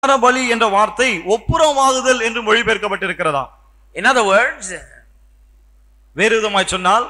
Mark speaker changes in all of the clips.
Speaker 1: பரிகார பலி என்ற வார்த்தை ஒப்புரவாகுதல் என்று மொழிபெயர்க்கப்பட்டிருக்கிறதா
Speaker 2: In other words,
Speaker 1: வேறு விதமாய் சொன்னால்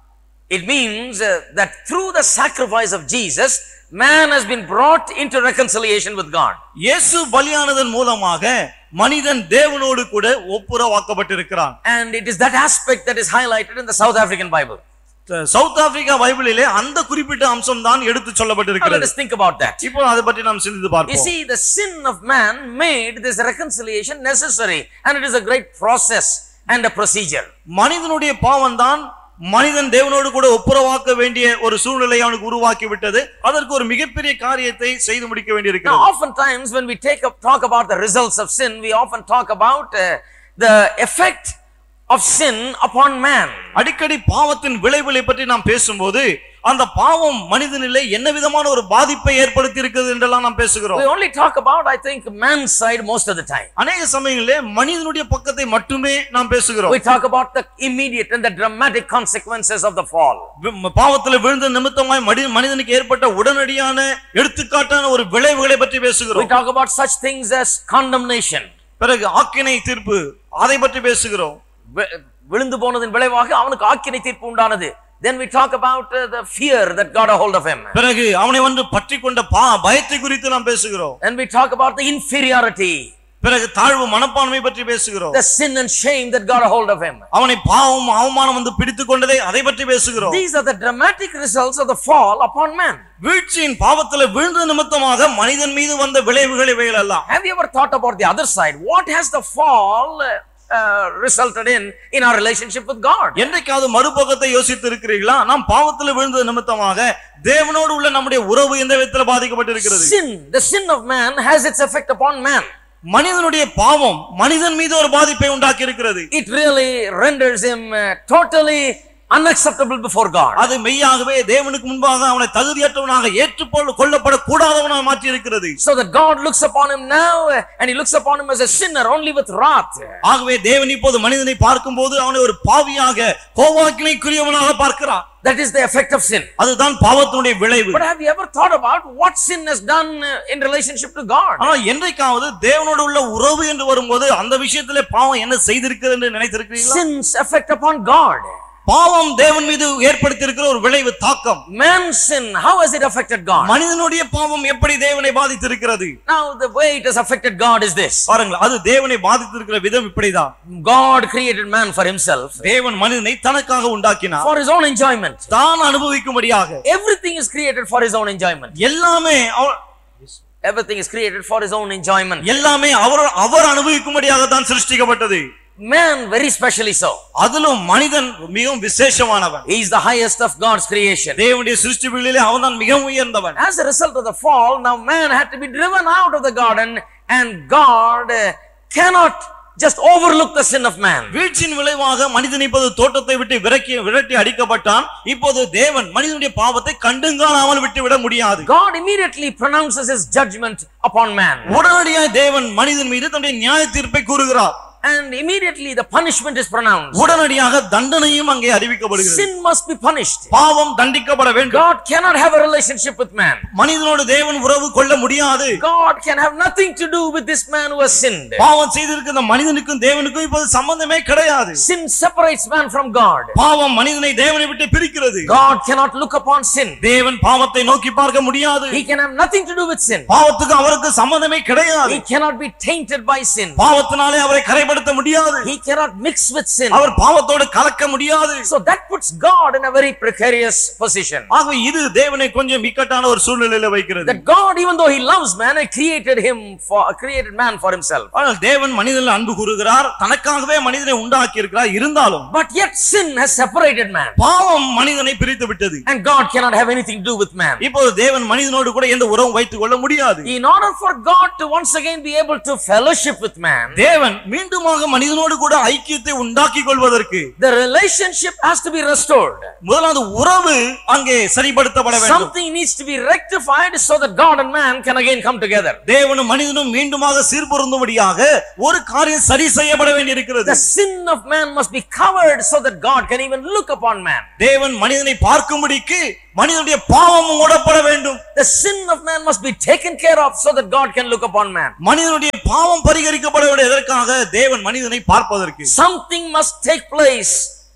Speaker 2: it means uh, that through the sacrifice of Jesus, man has been brought into reconciliation with God.
Speaker 1: இயேசு பலியானதன் மூலமாக மனிதன் தேவனோடு கூட ஒப்புரவாக்கப்பட்டிருக்கிறான்
Speaker 2: And it is that aspect that is highlighted in the South African Bible.
Speaker 1: South Africa பைபிளிலே அந்த குறிப்பிட்ட அம்சம் தான் எடுத்து
Speaker 2: Now let
Speaker 1: சொல்லப்பட்டிருக்கிறது
Speaker 2: us think about that.
Speaker 1: இப்போ அதை பற்றி நாம் சிந்தித்து
Speaker 2: You
Speaker 1: பார்ப்போம்
Speaker 2: see, the sin of man made this reconciliation necessary, and it is a great process and a procedure.
Speaker 1: மனிதனுடைய பாவம் தான் மனிதன் தேவனோடு கூட ஒப்புரவாக்க வேண்டிய ஒரு சூழ்நிலை அவனுக்கு உருவாக்கி விட்டது அதற்கு ஒரு மிகப்பெரிய காரியத்தை செய்து முடிக்க
Speaker 2: Now,
Speaker 1: வேண்டியிருக்கிறது
Speaker 2: oftentimes when we take up, talk about the results of sin, we often talk about uh, the effect of sin upon man.
Speaker 1: அடிக்கடி பாவத்தின் விளைவுகளை பற்றி நாம் பேசும்போது அந்த பாவம் மனிதனிலே என்ன விதமான ஒரு பாதிப்பை ஏற்படுத்தி இருக்கிறது என்றெல்லாம் நாம் பேசுகிறோம்
Speaker 2: We only talk about, I think, man's side most of the time.
Speaker 1: அநேக சமயங்களிலே மனிதனுடைய பக்கத்தை மட்டுமே நாம் பேசுகிறோம்
Speaker 2: We talk about the immediate and the dramatic consequences of the fall.
Speaker 1: வி- பாவத்துல விழுந்த நிமித்தமாய் மடி மனிதனுக்கு ஏற்பட்ட உடனடியான எடுத்துக்காட்டான ஒரு விளைவுகளை பற்றி
Speaker 2: We
Speaker 1: பேசுகிறோம்
Speaker 2: talk about such things as condemnation.
Speaker 1: பிறகு ஆக்கினை தீர்ப்பு அதை பற்றி பேசுகிறோம்
Speaker 2: வி- விழுந்து போனதின் விளைவாக அவனுக்கு ஆக்கினை தீர்ப்பு உண்டானது then we talk about uh, the fear that got a hold of him
Speaker 1: பிறகு அவனை வந்து பற்றி கொண்ட பா பயத்தை குறித்து நாம் பேசுகிறோம்
Speaker 2: and we talk about the inferiority
Speaker 1: பிறகு தாழ்வு மனப்பான்மை பற்றி பேசுகிறோம்
Speaker 2: the sin and shame that got a hold of him
Speaker 1: அவனை பாவம் அவமானம் வந்து பிடித்துக் கொண்டதை அதை பற்றி பேசுகிறோம்
Speaker 2: these are the dramatic results of the fall upon man
Speaker 1: வீழ்ச்சியின் பாவத்துல விழுந்த நிமித்தமாக மனிதன் மீது வந்த விளைவுகள் இவைகள் எல்லாம்
Speaker 2: have you ever thought about the other side what has the fall uh, uh, resulted in in our relationship with god
Speaker 1: என்றைக்காவது மறுபக்கத்தை யோசித்து இருக்கிறீர்களா நாம் பாவத்துல விழுந்தது நிமித்தமாக தேவனோடு உள்ள நம்முடைய உறவு எந்த விதத்துல பாதிக்கப்பட்டிருக்கிறது
Speaker 2: sin the sin of man has its effect upon man
Speaker 1: மனிதனுடைய பாவம் மனிதன் மீது ஒரு பாதிப்பை உண்டாக்கி இருக்கிறது
Speaker 2: it really renders him uh, totally unacceptable before god
Speaker 1: அது மெய்யாகவே தேவனுக்கு முன்பாக அவனை தகுதியற்றவனாக ஏற்றுக்கொள்ள கொள்ளப்படக்கூடாதவனாக மாற்றி இருக்கிறது
Speaker 2: So that God looks upon him now uh, and he looks upon him as a sinner only with wrath.
Speaker 1: ஆகவே தேவன் இப்போது மனிதனை பார்க்கும்போது அவனை ஒரு பாவியாக கோவாக்கினைக்குரியவனாக பார்க்கிறார்
Speaker 2: That is the effect of sin.
Speaker 1: அதுதான் பாவத்தினுடைய விளைவு
Speaker 2: But have you ever thought about what sin has done uh, in relationship to God?
Speaker 1: ஆனா என்றைக்காவது தேவனோடு உள்ள உறவு என்று வரும்போது அந்த விஷயத்திலே பாவம் என்ன செய்திருக்கிறது என்று நினைத்திருக்கிறீர்களா
Speaker 2: Sin's effect upon God.
Speaker 1: பாவம் தேவன் மீது ஏற்படுத்தியிருக்கிற ஒரு விளைவு தாக்கம்
Speaker 2: Man's sin, how has it affected God?
Speaker 1: மனிதனுடைய பாவம் எப்படி தேவனை பாதித்திருக்கிறது
Speaker 2: Now, the way it has affected God is this
Speaker 1: பாருங்கள் அது தேவனை பாதித்திருக்கிற விதம் இப்படிதான்
Speaker 2: God created man for himself,
Speaker 1: தேவன் மனிதனை தனக்காக உண்டாக்கினார்
Speaker 2: for his own enjoyment.
Speaker 1: தான் அனுபவிக்கும்படியாக
Speaker 2: Everything is created for his own enjoyment.
Speaker 1: எல்லாமே அவ-
Speaker 2: Everything is created for his own enjoyment.
Speaker 1: எல்லாமே அவர் அவர் அனுபவிக்கும்படியாக தான் சிருஷ்டிக்கப்பட்டது
Speaker 2: Man, very specially so.
Speaker 1: அதிலும் மனிதன் மிகவும் விசேஷமானவன்
Speaker 2: He is the highest of God's creation.
Speaker 1: தேவனுடைய சிருஷ்டிகளிலே அவன் தான் மிகவும் உயர்ந்தவன்
Speaker 2: As a result of the fall, now man had to be driven out of the garden, and God uh, cannot just overlook the sin of man.
Speaker 1: வீழ்ச்சியின் விளைவாக மனிதன் இப்போது தோட்டத்தை விட்டு விரக்கி விரட்டி அடிக்கப்பட்டான் இப்போது தேவன் மனிதனுடைய பாவத்தை கண்டுங்காணாமல் விட்டு விட முடியாது
Speaker 2: God immediately pronounces his judgment upon man,
Speaker 1: உடனடியாய் தேவன் மனிதன் மீது தன்னுடைய நியாய தீர்ப்பை கூறுகிறார்
Speaker 2: and immediately the punishment is pronounced.
Speaker 1: உடனடியாக தண்டனையும் அங்கே அறிவிக்கப்படுகிறது
Speaker 2: Sin must be punished.
Speaker 1: பாவம் தண்டிக்கப்பட வேண்டும்
Speaker 2: God cannot have a relationship with man.
Speaker 1: மனிதனோடு தேவன் உறவு கொள்ள முடியாது
Speaker 2: God can have nothing to do with this man who has sinned.
Speaker 1: பாவம் செய்திருக்கிற மனிதனுக்கும் தேவனுக்கும் இப்போது சம்பந்தமே கிடையாது
Speaker 2: Sin separates man from God.
Speaker 1: பாவம் மனிதனை தேவனை விட்டு பிரிக்கிறது
Speaker 2: God cannot look upon sin.
Speaker 1: தேவன் பாவத்தை நோக்கி பார்க்க முடியாது
Speaker 2: He can have nothing to do with sin.
Speaker 1: பாவத்துக்கு அவருக்கு சம்பந்தமே கிடையாது
Speaker 2: He cannot be tainted by sin.
Speaker 1: பாவத்தினாலே அவரை கரைப்படுத்த முடியாது
Speaker 2: He cannot mix with sin.
Speaker 1: அவர் பாவத்தோடு கலக்க முடியாது
Speaker 2: So that puts God in a very precarious position.
Speaker 1: ஆக இது தேவனை கொஞ்சம் இக்கட்டான ஒரு சூழ்நிலையில வைக்கிறது
Speaker 2: That God, even though He loves man, He created him for created man for Himself.
Speaker 1: ஆனால் தேவன் மனிதனில் அன்பு கூறுகிறார் தனக்காகவே மனிதனை உண்டாக்கி இருக்கிறார் இருந்தாலும்
Speaker 2: But yet sin has separated man,
Speaker 1: பாவம் மனிதனை பிரித்து விட்டது
Speaker 2: and God cannot have anything to do with man.
Speaker 1: இப்போது தேவன் மனிதனோடு கூட எந்த உறவும் வைத்துக் கொள்ள முடியாது
Speaker 2: In order for God to once again be able to fellowship with man,
Speaker 1: தேவன் மீண்டுமாக மனிதனோடு கூட ஐக்கியத்தை உண்டாக்கி கொள்வதற்கு
Speaker 2: the relationship has to be restored.
Speaker 1: முதலாவது உறவு அங்கே சரிப்படுத்தப்பட வேண்டும்
Speaker 2: Something needs to be rectified so that God and man can again come together.
Speaker 1: தேவனும் மனிதனும் மீண்டுமாக சீர்பொருந்தும்படியாக ஒரு காரியம் சரி செய்யப்பட வேண்டியிருக்கிறது
Speaker 2: The sin of man must be covered so that God can even look upon man.
Speaker 1: தேவன் மனிதனை பார்க்கும்படிக்கு மனிதனுடைய பாவமும் மூடப்பட வேண்டும்
Speaker 2: The sin of man must be taken care of so that God can look upon man.
Speaker 1: மனிதனுடைய பாவம் பரிகரிக்கப்பட வேண்டும் எதற்காக தேவன் மனிதனை பார்ப்பதற்கு
Speaker 2: Something must take place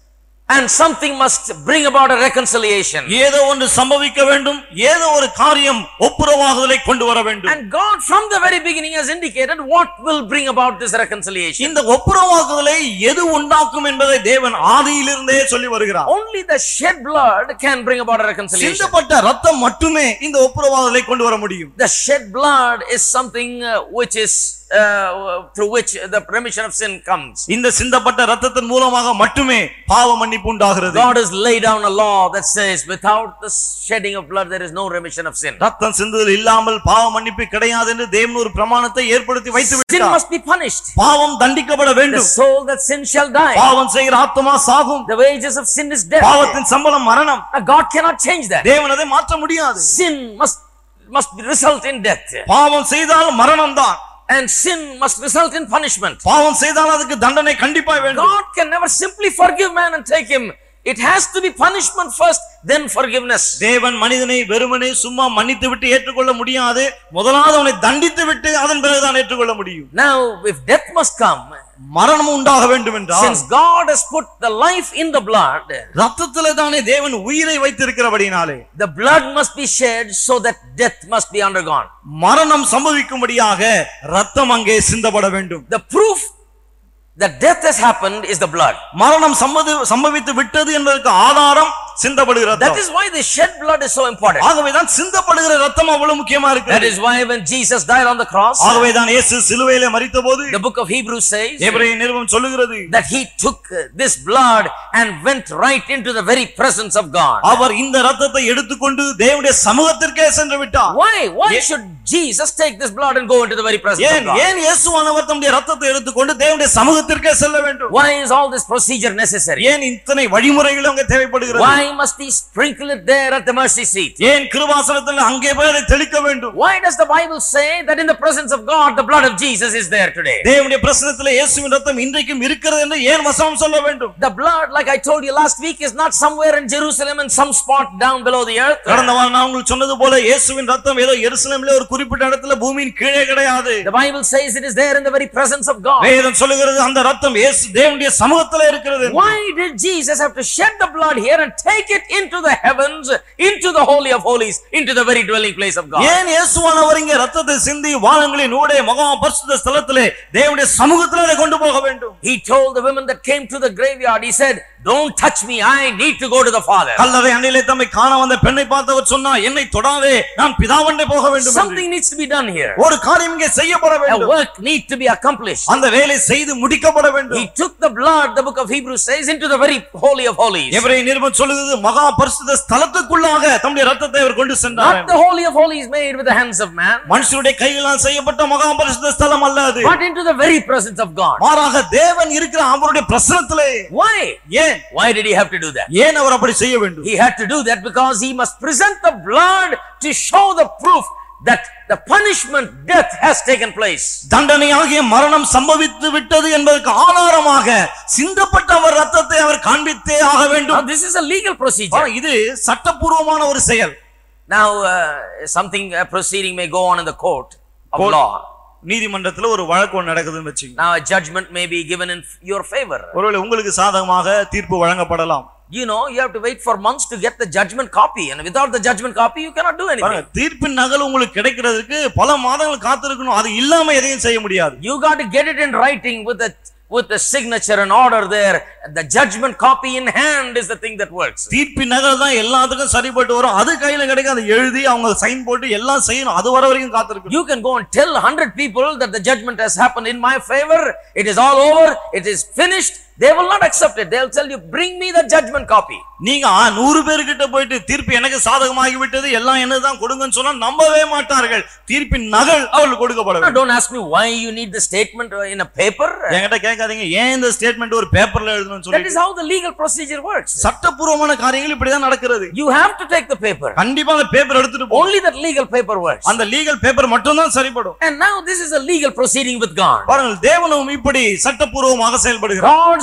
Speaker 2: and something must bring about a reconciliation.
Speaker 1: ஏதோ ஒன்று சம்பவிக்க வேண்டும் ஏதோ ஒரு காரியம் ஒப்புரவாகுதலை கொண்டு வர வேண்டும்
Speaker 2: And God from the very beginning has indicated what will bring about this reconciliation.
Speaker 1: இந்த ஒப்புரவாகுதலை எது உண்டாக்கும் என்பதை தேவன் ஆதியிலிருந்தே சொல்லி வருகிறார்
Speaker 2: Only the shed blood can bring about a reconciliation.
Speaker 1: சிந்தப்பட்ட ரத்தம் மட்டுமே இந்த ஒப்புரவாகுதலை கொண்டு வர முடியும்
Speaker 2: The shed blood is something uh, which is uh, through which the remission of sin comes.
Speaker 1: இந்த சிந்தப்பட்ட ரத்தத்தின் மூலமாக மட்டுமே பாவ மன்னிப்பு உண்டாகிறது
Speaker 2: God has laid down a law that says without the shedding of blood there is no remission of sin.
Speaker 1: ரத்தம் சிந்துதல் இல்லாமல் பாவ மன்னிப்பு கிடையாது என்று தேவன் ஒரு பிரமாணத்தை ஏற்படுத்தி வைத்து
Speaker 2: Sin
Speaker 1: விட்டார்
Speaker 2: must be punished.
Speaker 1: பாவம் தண்டிக்கப்பட
Speaker 2: The
Speaker 1: வேண்டும்
Speaker 2: soul that sins shall die.
Speaker 1: பாவம் செய்கிற ஆத்மா சாகும்
Speaker 2: The wages of sin is death.
Speaker 1: பாவத்தின் சம்பளம் மரணம்
Speaker 2: Uh, God cannot change that.
Speaker 1: தேவன் அதை மாற்ற முடியாது
Speaker 2: Sin must must result in death.
Speaker 1: பாவம் செய்தால் மரணம் தான்
Speaker 2: And sin must result in punishment.
Speaker 1: பாவம் செய்தால் அதுக்கு தண்டனை கண்டிப்பாய் வேண்டும்
Speaker 2: God can never simply forgive man and take him. It has to be punishment first, then forgiveness.
Speaker 1: தேவன் மனிதனை வெறுமனே சும்மா மன்னித்து விட்டு ஏற்றுக்கொள்ள முடியாது முதலாவது அவனை தண்டித்து விட்டு அதன் பிறகுதான் ஏற்றுக்கொள்ள முடியும்
Speaker 2: Now, if death must come,
Speaker 1: மரணம் உண்டாக வேண்டும் என்றால்
Speaker 2: since God has put the life in the blood,
Speaker 1: ரத்தத்திலே தானே தேவன் உயிரை வைத்திருக்கிறபடினாலே
Speaker 2: the blood must be shed so that death must be undergone.
Speaker 1: மரணம் சம்பவிக்கும்படியாக ரத்தம் அங்கே சிந்தப்பட வேண்டும்
Speaker 2: The proof that death has happened is the blood.
Speaker 1: மரணம் சம்மதி சம்பவித்து விட்டது என்பதற்கு ஆதாரம் சிந்தப்படுகிற
Speaker 2: That
Speaker 1: ரத்தம்
Speaker 2: is why the shed blood is so important.
Speaker 1: ஆகவேதான் சிந்தப்படுகிற ரத்தம் அவ்வளவு முக்கியமா
Speaker 2: That
Speaker 1: இருக்கு
Speaker 2: is why when Jesus died on the cross,
Speaker 1: ஆகவேதான் இயேசு சிலுவையிலே மரித்த போது
Speaker 2: the book of Hebrews says
Speaker 1: எபிரேய நிறுவனம் சொல்லுகிறது
Speaker 2: that he took uh, this blood and went right into the very presence of God.
Speaker 1: அவர் இந்த ரத்தத்தை எடுத்துக்கொண்டு தேவனுடைய சமூகத்திற்கே சென்று விட்டார்
Speaker 2: Why? Why
Speaker 1: Ye-
Speaker 2: should Jesus take this blood and go into the very presence of
Speaker 1: ஏன்
Speaker 2: God?
Speaker 1: ஏன் இயேசுவானவர் தம்முடைய ரத்தத்தை எடுத்துக்கொண்டு தேவனுடைய சமூகத்திற்கே செல்ல வேண்டும்
Speaker 2: Why is all this procedure necessary?
Speaker 1: ஏன் இத்தனை வழிமுறைகளும் அங்கே தேவைப்படுகிறது
Speaker 2: Why must he sprinkle it there at the mercy seat?
Speaker 1: ஏன் கிருபாசனத்தில் அங்கே போய் அதை தெளிக்க வேண்டும்
Speaker 2: Why does the Bible say that in the presence of God the blood of Jesus is there today?
Speaker 1: தேவனுடைய பிரசனத்திலே இயேசுவின் ரத்தம் இன்றைக்கும் இருக்கிறது என்று ஏன் வசனம் சொல்ல வேண்டும்
Speaker 2: The blood, like I told you last week, is not somewhere in Jerusalem in some spot down below the earth.
Speaker 1: கடந்த வாரம் நான் உங்களுக்கு சொன்னது போல இயேசுவின் ரத்தம் ஏதோ எருசலேமிலே ஒரு குறிப்பிட்ட இடத்துல பூமியின் கீழே கிடையாது
Speaker 2: The Bible says it is there in the very presence of God.
Speaker 1: வேதம் சொல்லுகிறது அந்த ரத்தம் இயேசு தேவனுடைய சமூகத்திலே இருக்கிறது என்று.
Speaker 2: Why did Jesus have to shed the blood here and take it into the heavens, into the Holy of Holies, into the very dwelling place of God?
Speaker 1: ஏன் இயேசுவானவர் இங்கே ரத்தத்தை சிந்தி வானங்களின் ஊடே மகா பரிசுத்த ஸ்தலத்திலே தேவனுடைய சமூகத்திலே அதை கொண்டு போக வேண்டும்
Speaker 2: He told the women that came to the graveyard, he said, don't touch me, I need to go to the Father.
Speaker 1: கல்லறை அண்ணிலே தம்மை காண வந்த பெண்ணை பார்த்தவர் சொன்னா என்னை தொடாதே நான் பிதாவண்டே போக வேண்டும் என்று.
Speaker 2: Something needs to be done here.
Speaker 1: ஒரு காரியம் இங்கே செய்யப்பட
Speaker 2: A
Speaker 1: வேண்டும்
Speaker 2: work need to be accomplished.
Speaker 1: அந்த வேலை செய்து முடிக்கப்பட வேண்டும்
Speaker 2: He took the blood, the book of Hebrews says, into the very Holy of Holies.
Speaker 1: எவரை நிருபம் சொல்லுகிறது மகா பரிசுத்த ஸ்தலத்துக்குள்ளாக தம்முடைய ரத்தத்தை அவர் கொண்டு சென்றார்
Speaker 2: Not the Holy of Holies made with the hands of man,
Speaker 1: மனுஷருடைய கைகளால் செய்யப்பட்ட மகா பரிசுத்த ஸ்தலம் அல்ல அது
Speaker 2: but into the very presence of God.
Speaker 1: மாறாக தேவன் இருக்கிற அவருடைய பிரசனத்திலே
Speaker 2: Why?
Speaker 1: ஏன்
Speaker 2: Why did he have to do that?
Speaker 1: ஏன் அவர் அப்படி செய்ய வேண்டும்
Speaker 2: He had to do that because he must present the blood to show the proof that the punishment, death has taken place.
Speaker 1: தண்டனையாகிய மரணம் சம்பவித்து விட்டது என்பதற்கு ஆதாரமாக சிந்தப்பட்ட அவர் ரத்தத்தை அவர் காண்பித்தே ஆக
Speaker 2: Now,
Speaker 1: வேண்டும்
Speaker 2: this is a legal
Speaker 1: ஆனா,
Speaker 2: procedure.
Speaker 1: இது சட்டப்பூர்வமான ஒரு செயல்
Speaker 2: Now, uh, something, a proceeding may go on in the court of
Speaker 1: Court.
Speaker 2: law.
Speaker 1: நீதிமன்றத்துல ஒரு வழக்கு ஒண்ணு நடக்குதுன்னு வச்சுங்க
Speaker 2: Now, a judgment may be given in your favor.
Speaker 1: ஒருவேளை உங்களுக்கு சாதகமாக தீர்ப்பு வழங்கப்படலாம்
Speaker 2: You know, you have to wait for months to get the judgment copy, and without the judgment copy, you cannot do
Speaker 1: பாருங்க,
Speaker 2: anything.
Speaker 1: தீர்ப்பின் நகல் உங்களுக்கு கிடைக்கிறதுக்கு பல மாதங்கள் காத்திருக்கணும் அது இல்லாம எதையும் செய்ய முடியாது
Speaker 2: You got to get it in writing with the with the signature and order there. The judgment copy in hand is the thing that works.
Speaker 1: தீர்ப்பின் நகல் தான் எல்லாத்துக்கும் சரிப்பட்டு வரும் அது கையில கிடைக்கும் அதை எழுதி அவங்க சைன் போட்டு எல்லாம் செய்யணும் அது வர வரைக்கும் காத்திருக்கணும்
Speaker 2: You can go and tell 100 people that the judgment has happened in my favor. It is all over. It is finished. They will not accept it. They'll tell you, bring me the judgment copy.
Speaker 1: நீங்க ஆ, நூறு பேர்கிட்ட போயிட்டு தீர்ப்பு எனக்கு சாதகமாகி விட்டது எல்லாம் என்னதான் கொடுங்கன்னு சொன்னா நம்பவே மாட்டார்கள் தீர்ப்பின் நகல் அவர்களுக்கு கொடுக்கப்பட
Speaker 2: Now,
Speaker 1: வேண்டும்
Speaker 2: don't ask me why you need the statement uh, in a paper.
Speaker 1: என்கிட்ட கேட்காதீங்க ஏன் இந்த ஸ்டேட்மெண்ட் ஒரு பேப்பர்ல எழுதணும்னு
Speaker 2: That
Speaker 1: சொல்லி
Speaker 2: is how the legal procedure works.
Speaker 1: சட்டப்பூர்வமான காரியங்கள் இப்படிதான் நடக்கிறது
Speaker 2: You have to take the paper.
Speaker 1: கண்டிப்பா அந்த பேப்பர் எடுத்துட்டு போ
Speaker 2: Only that legal paper works.
Speaker 1: அந்த லீகல் பேப்பர் மட்டும் தான் சரிப்படும்
Speaker 2: And now this is a legal proceeding with God.
Speaker 1: பாருங்கள் தேவனும் இப்படி சட்டப்பூர்வமாக செயல்படுகிறார்
Speaker 2: God's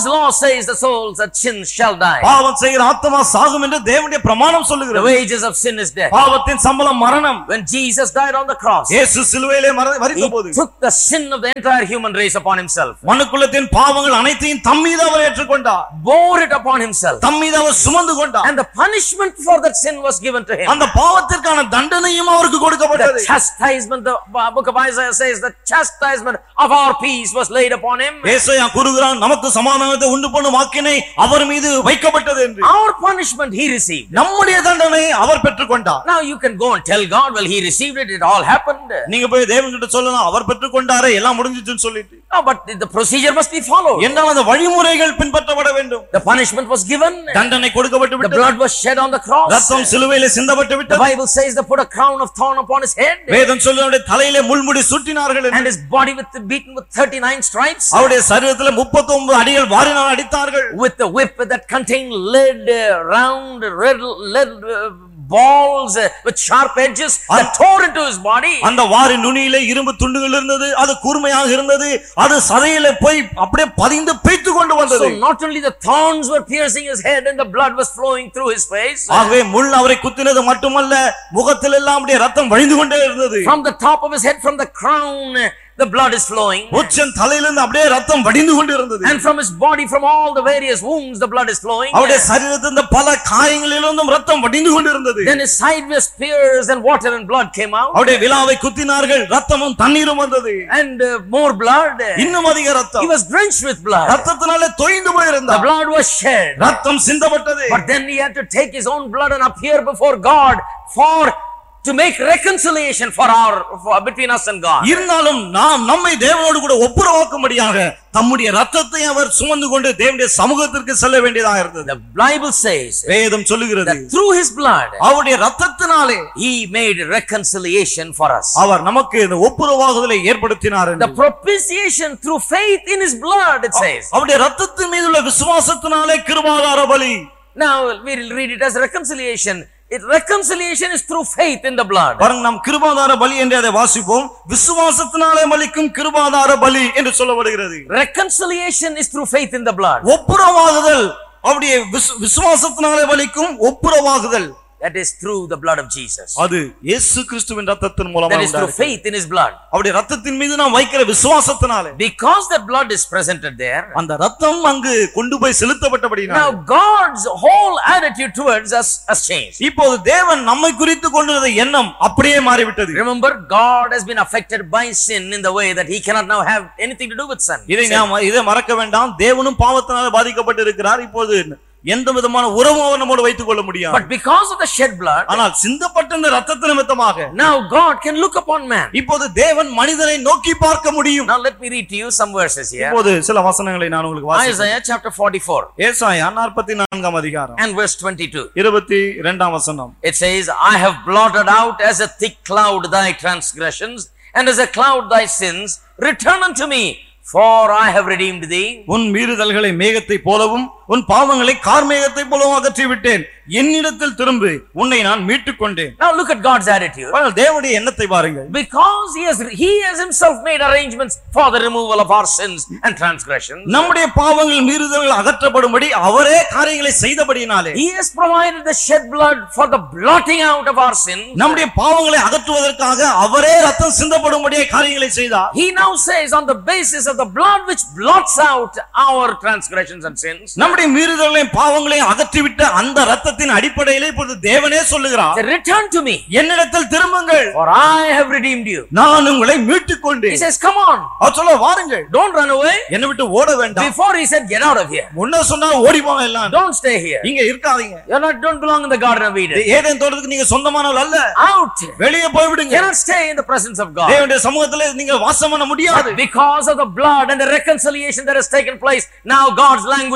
Speaker 2: God's law says the souls that sin shall die.
Speaker 1: பாவம் செய்கிற ஆத்மா சாகும் என்று தேவனுடைய பிரமாணம்
Speaker 2: The
Speaker 1: சொல்லுகிறது
Speaker 2: wages of sin is death.
Speaker 1: பாவத்தின் சம்பளம் மரணம்
Speaker 2: When Jesus died on the cross,
Speaker 1: இயேசு சிலுவையிலே மர- மரித்த
Speaker 2: he
Speaker 1: போது
Speaker 2: took the sin of the entire human race upon himself,
Speaker 1: மனுக்குலத்தின் பாவங்கள் அனைத்தையும் தம் மீது அவர் ஏற்றுக்கொண்டார்
Speaker 2: bore it upon himself,
Speaker 1: தம் மீது அவர் சுமந்து கொண்டார்
Speaker 2: and the punishment for that sin was given to him.
Speaker 1: அந்த பாவத்திற்கான தண்டனையும் அவருக்கு கொடுக்கப்பட்டது
Speaker 2: The chastisement, the book of Isaiah says, the chastisement of our peace was laid upon him.
Speaker 1: ஏசாயா கூறுகிறான் நமக்கு சமாதானத்தை உண்டு பண்ணும் ஆக்கினை அவர் மீது வைக்கப்பட்டது என்று
Speaker 2: Our punishment he received.
Speaker 1: நம்முடைய தண்டனை அவர் பெற்றுக்கொண்டார்
Speaker 2: Now you can go and tell God, well, he received it, it all happened.
Speaker 1: நீங்க போய் தேவன் கிட்ட சொல்லலாம் அவர் பெற்றுக்கொண்டாரே எல்லாம் முடிஞ்சிச்சுன்னு சொல்லிட்டு
Speaker 2: No, but the procedure must be followed.
Speaker 1: என்றால் அந்த வழிமுறைகள் பின்பற்றப்பட வேண்டும்
Speaker 2: The punishment was given.
Speaker 1: தண்டனை கொடுக்கப்பட்டு
Speaker 2: The
Speaker 1: விட்டது
Speaker 2: blood was shed on the cross.
Speaker 1: ரத்தம் சிலுவையிலே சிந்தப்பட்டு
Speaker 2: The
Speaker 1: விட்டது
Speaker 2: Bible says they put a crown of thorn upon his head
Speaker 1: வேதம் சொல்லி அவருடைய தலையிலே முள்முடி சுட்டினார்கள் என்று.
Speaker 2: and his body with beaten with 39 stripes
Speaker 1: அவருடைய சரீரத்தில் முப்பத்தி ஒன்பது அடிகள் வாரினால் அடித்தார்கள்
Speaker 2: with the whip that contained lead, uh, round, red, lead uh, balls uh, with sharp edges that tore into his body.
Speaker 1: அந்த வாரி நுனியிலே இரும்பு துண்டுகள் இருந்தது அது கூர்மையாக இருந்தது அது சதையில போய் அப்படியே பதிந்து பேய்த்து கொண்டு வந்தது
Speaker 2: So not only the thorns were piercing his head and the blood was flowing through his face,
Speaker 1: ஆகவே முள் அவரை குத்தினது மட்டுமல்ல முகத்தில் எல்லாம் அப்படியே ரத்தம் வழிந்து கொண்டே இருந்தது
Speaker 2: from the top of his head, from the crown, uh, the blood is flowing.
Speaker 1: உச்சன் தலையிலிருந்து அப்படியே ரத்தம் வடிந்து கொண்டு இருந்தது
Speaker 2: And from his body, from all the various wounds, the blood is flowing.
Speaker 1: அவருடைய சரீரத்தில் இந்த பல காயங்களிலிருந்தும் ரத்தம் வடிந்து கொண்டு இருந்தது
Speaker 2: Then his side was pierced and water and blood came out.
Speaker 1: அவருடைய விழாவை குத்தினார்கள் ரத்தமும் தண்ணீரும் வந்தது
Speaker 2: And uh, more blood.
Speaker 1: இன்னும் அதிக
Speaker 2: He
Speaker 1: ரத்தம்
Speaker 2: was drenched with blood.
Speaker 1: ரத்தத்தினாலே தொய்ந்து
Speaker 2: The
Speaker 1: போயிருந்தார்
Speaker 2: blood was shed.
Speaker 1: ரத்தம் சிந்தப்பட்டது
Speaker 2: But then he had to take his own blood and appear before God for to make reconciliation for our for, between us and God.
Speaker 1: இருந்தாலும் நாம் நம்மை தேவனோடு கூட ஒப்புரவாக்கும்படியாக தம்முடைய ரத்தத்தை அவர் சுமந்து கொண்டு தேவனுடைய சமூகத்திற்கு செல்ல வேண்டியதாக இருந்தது
Speaker 2: The Bible says
Speaker 1: வேதம் சொல்லுகிறது
Speaker 2: that through his blood
Speaker 1: அவருடைய ரத்தத்தினாலே
Speaker 2: he made reconciliation for us.
Speaker 1: அவர் நமக்கு இந்த ஒப்புரவாகுதலை ஏற்படுத்தினார் என்று.
Speaker 2: The propitiation through faith in his blood, it says.
Speaker 1: அவருடைய ரத்தத்தின் மீது உள்ள விசுவாசத்தினாலே கிருபாதார பலி
Speaker 2: Now we'll read it as reconciliation. It, reconciliation is through faith in the blood.
Speaker 1: பாருங்க நாம் கிருபாதார பலி என்று அதை வாசிப்போம் விசுவாசத்தினாலே பலிக்கும் கிருபாதார பலி என்று சொல்லப்படுகிறது
Speaker 2: Reconciliation is through faith in the blood.
Speaker 1: ஒப்புரவாகுதல் அவருடைய விசு- விசுவாசத்தினாலே பலிக்கும் ஒப்புரவாகுதல்
Speaker 2: That is through the blood of Jesus.
Speaker 1: அது இயேசு கிறிஸ்துவின் ரத்தத்தின் மூலமாக
Speaker 2: That is through
Speaker 1: உண்டாகிறது.
Speaker 2: faith in his blood.
Speaker 1: அவருடைய ரத்தத்தின் மீது நாம் வைக்கிற விசுவாசத்தினாலே
Speaker 2: Because the blood is presented there,
Speaker 1: அந்த ரத்தம் அங்கு கொண்டு போய் செலுத்தப்பட்டபடினால்
Speaker 2: now God's whole attitude towards us has changed.
Speaker 1: இப்போது தேவன் நம்மை குறித்து கொண்டிருந்த எண்ணம் அப்படியே மாறிவிட்டது
Speaker 2: Remember, God has been affected by sin in the way that he cannot now have anything to do with sin.
Speaker 1: இதை நாம் இதை மறக்க வேண்டாம் தேவனும் பாவத்தினால பாதிக்கப்பட்டு இருக்கிறார் இப்போது எந்த விதமான உறவும் அவர் நம்மோடு வைத்துக் கொள்ள முடியாது
Speaker 2: But because of the shed blood,
Speaker 1: ஆனால் சிந்தப்பட்ட இந்த ரத்தத்து நிமித்தமாக
Speaker 2: now God can look upon man.
Speaker 1: இப்போது தேவன் மனிதனை நோக்கி பார்க்க முடியும்
Speaker 2: Now let me read to you some verses here.
Speaker 1: இப்போது சில வசனங்களை நான் உங்களுக்கு வாசிக்கிறேன்
Speaker 2: Isaiah chapter 44
Speaker 1: ஏசாயா நாற்பத்தி நான்காம் அதிகாரம்
Speaker 2: and verse 22.
Speaker 1: இருபத்தி இரண்டாம் வசனம்
Speaker 2: It says, I have blotted out as a thick cloud thy transgressions, and as a cloud thy sins. Return unto me, for I have redeemed thee.
Speaker 1: உன் மீறுதல்களை மேகத்தை போலவும் உன் பாவங்களை கார்மேகத்தை போலவும் அகற்றி விட்டேன் என்னிடத்தில் திரும்பு உன்னை நான் மீட்டுக் கொண்டேன்
Speaker 2: Now look at God's attitude.
Speaker 1: ஆனால் தேவனுடைய எண்ணத்தை பாருங்கள்
Speaker 2: Because he has, he has himself made arrangements for the removal of our sins and transgressions.
Speaker 1: நம்முடைய பாவங்கள் மீறுதல்கள் அகற்றப்படும்படி அவரே காரியங்களை செய்தபடியினாலே
Speaker 2: He has provided the shed blood for the blotting out of our sins.
Speaker 1: நம்முடைய பாவங்களை அகற்றுவதற்காக அவரே ரத்தம் சிந்தப்படும்படியே காரியங்களை செய்தார்
Speaker 2: He now says, on the basis of the blood which blots out our transgressions and sins,
Speaker 1: நம்முடைய மீறுதல்களையும் பாவங்களையும் அகற்றிவிட்ட அந்த ரத்தத்தின் அடிப்படையிலே இப்பொழுது தேவனே சொல்லுகிறார்
Speaker 2: say, return to me,
Speaker 1: என்னிடத்தில் திரும்புங்கள்
Speaker 2: for I have redeemed you.
Speaker 1: நான் உங்களை மீட்டுக்
Speaker 2: He
Speaker 1: கொண்டேன்
Speaker 2: says, come on,
Speaker 1: அவர் சொல்ல வாருங்கள்
Speaker 2: don't run away.
Speaker 1: என்னை விட்டு ஓட வேண்டாம்
Speaker 2: Before he said, get out of here.
Speaker 1: முன்ன சொன்னா ஓடி போங்க எல்லாம்
Speaker 2: Don't stay here.
Speaker 1: இங்க இருக்காதீங்க
Speaker 2: You're not, don't belong in the Garden of Eden.
Speaker 1: ஏதேன் தோட்டத்துக்கு நீங்க சொந்தமானவர்கள் அல்ல
Speaker 2: Out.
Speaker 1: வெளியே போய்விடுங்க
Speaker 2: Cannot stay in the presence of God.
Speaker 1: தேவனுடைய சமூகத்துல நீங்க வாசம் பண்ண முடியாது
Speaker 2: But because of the blood and the reconciliation that has taken place, now God's language has changed.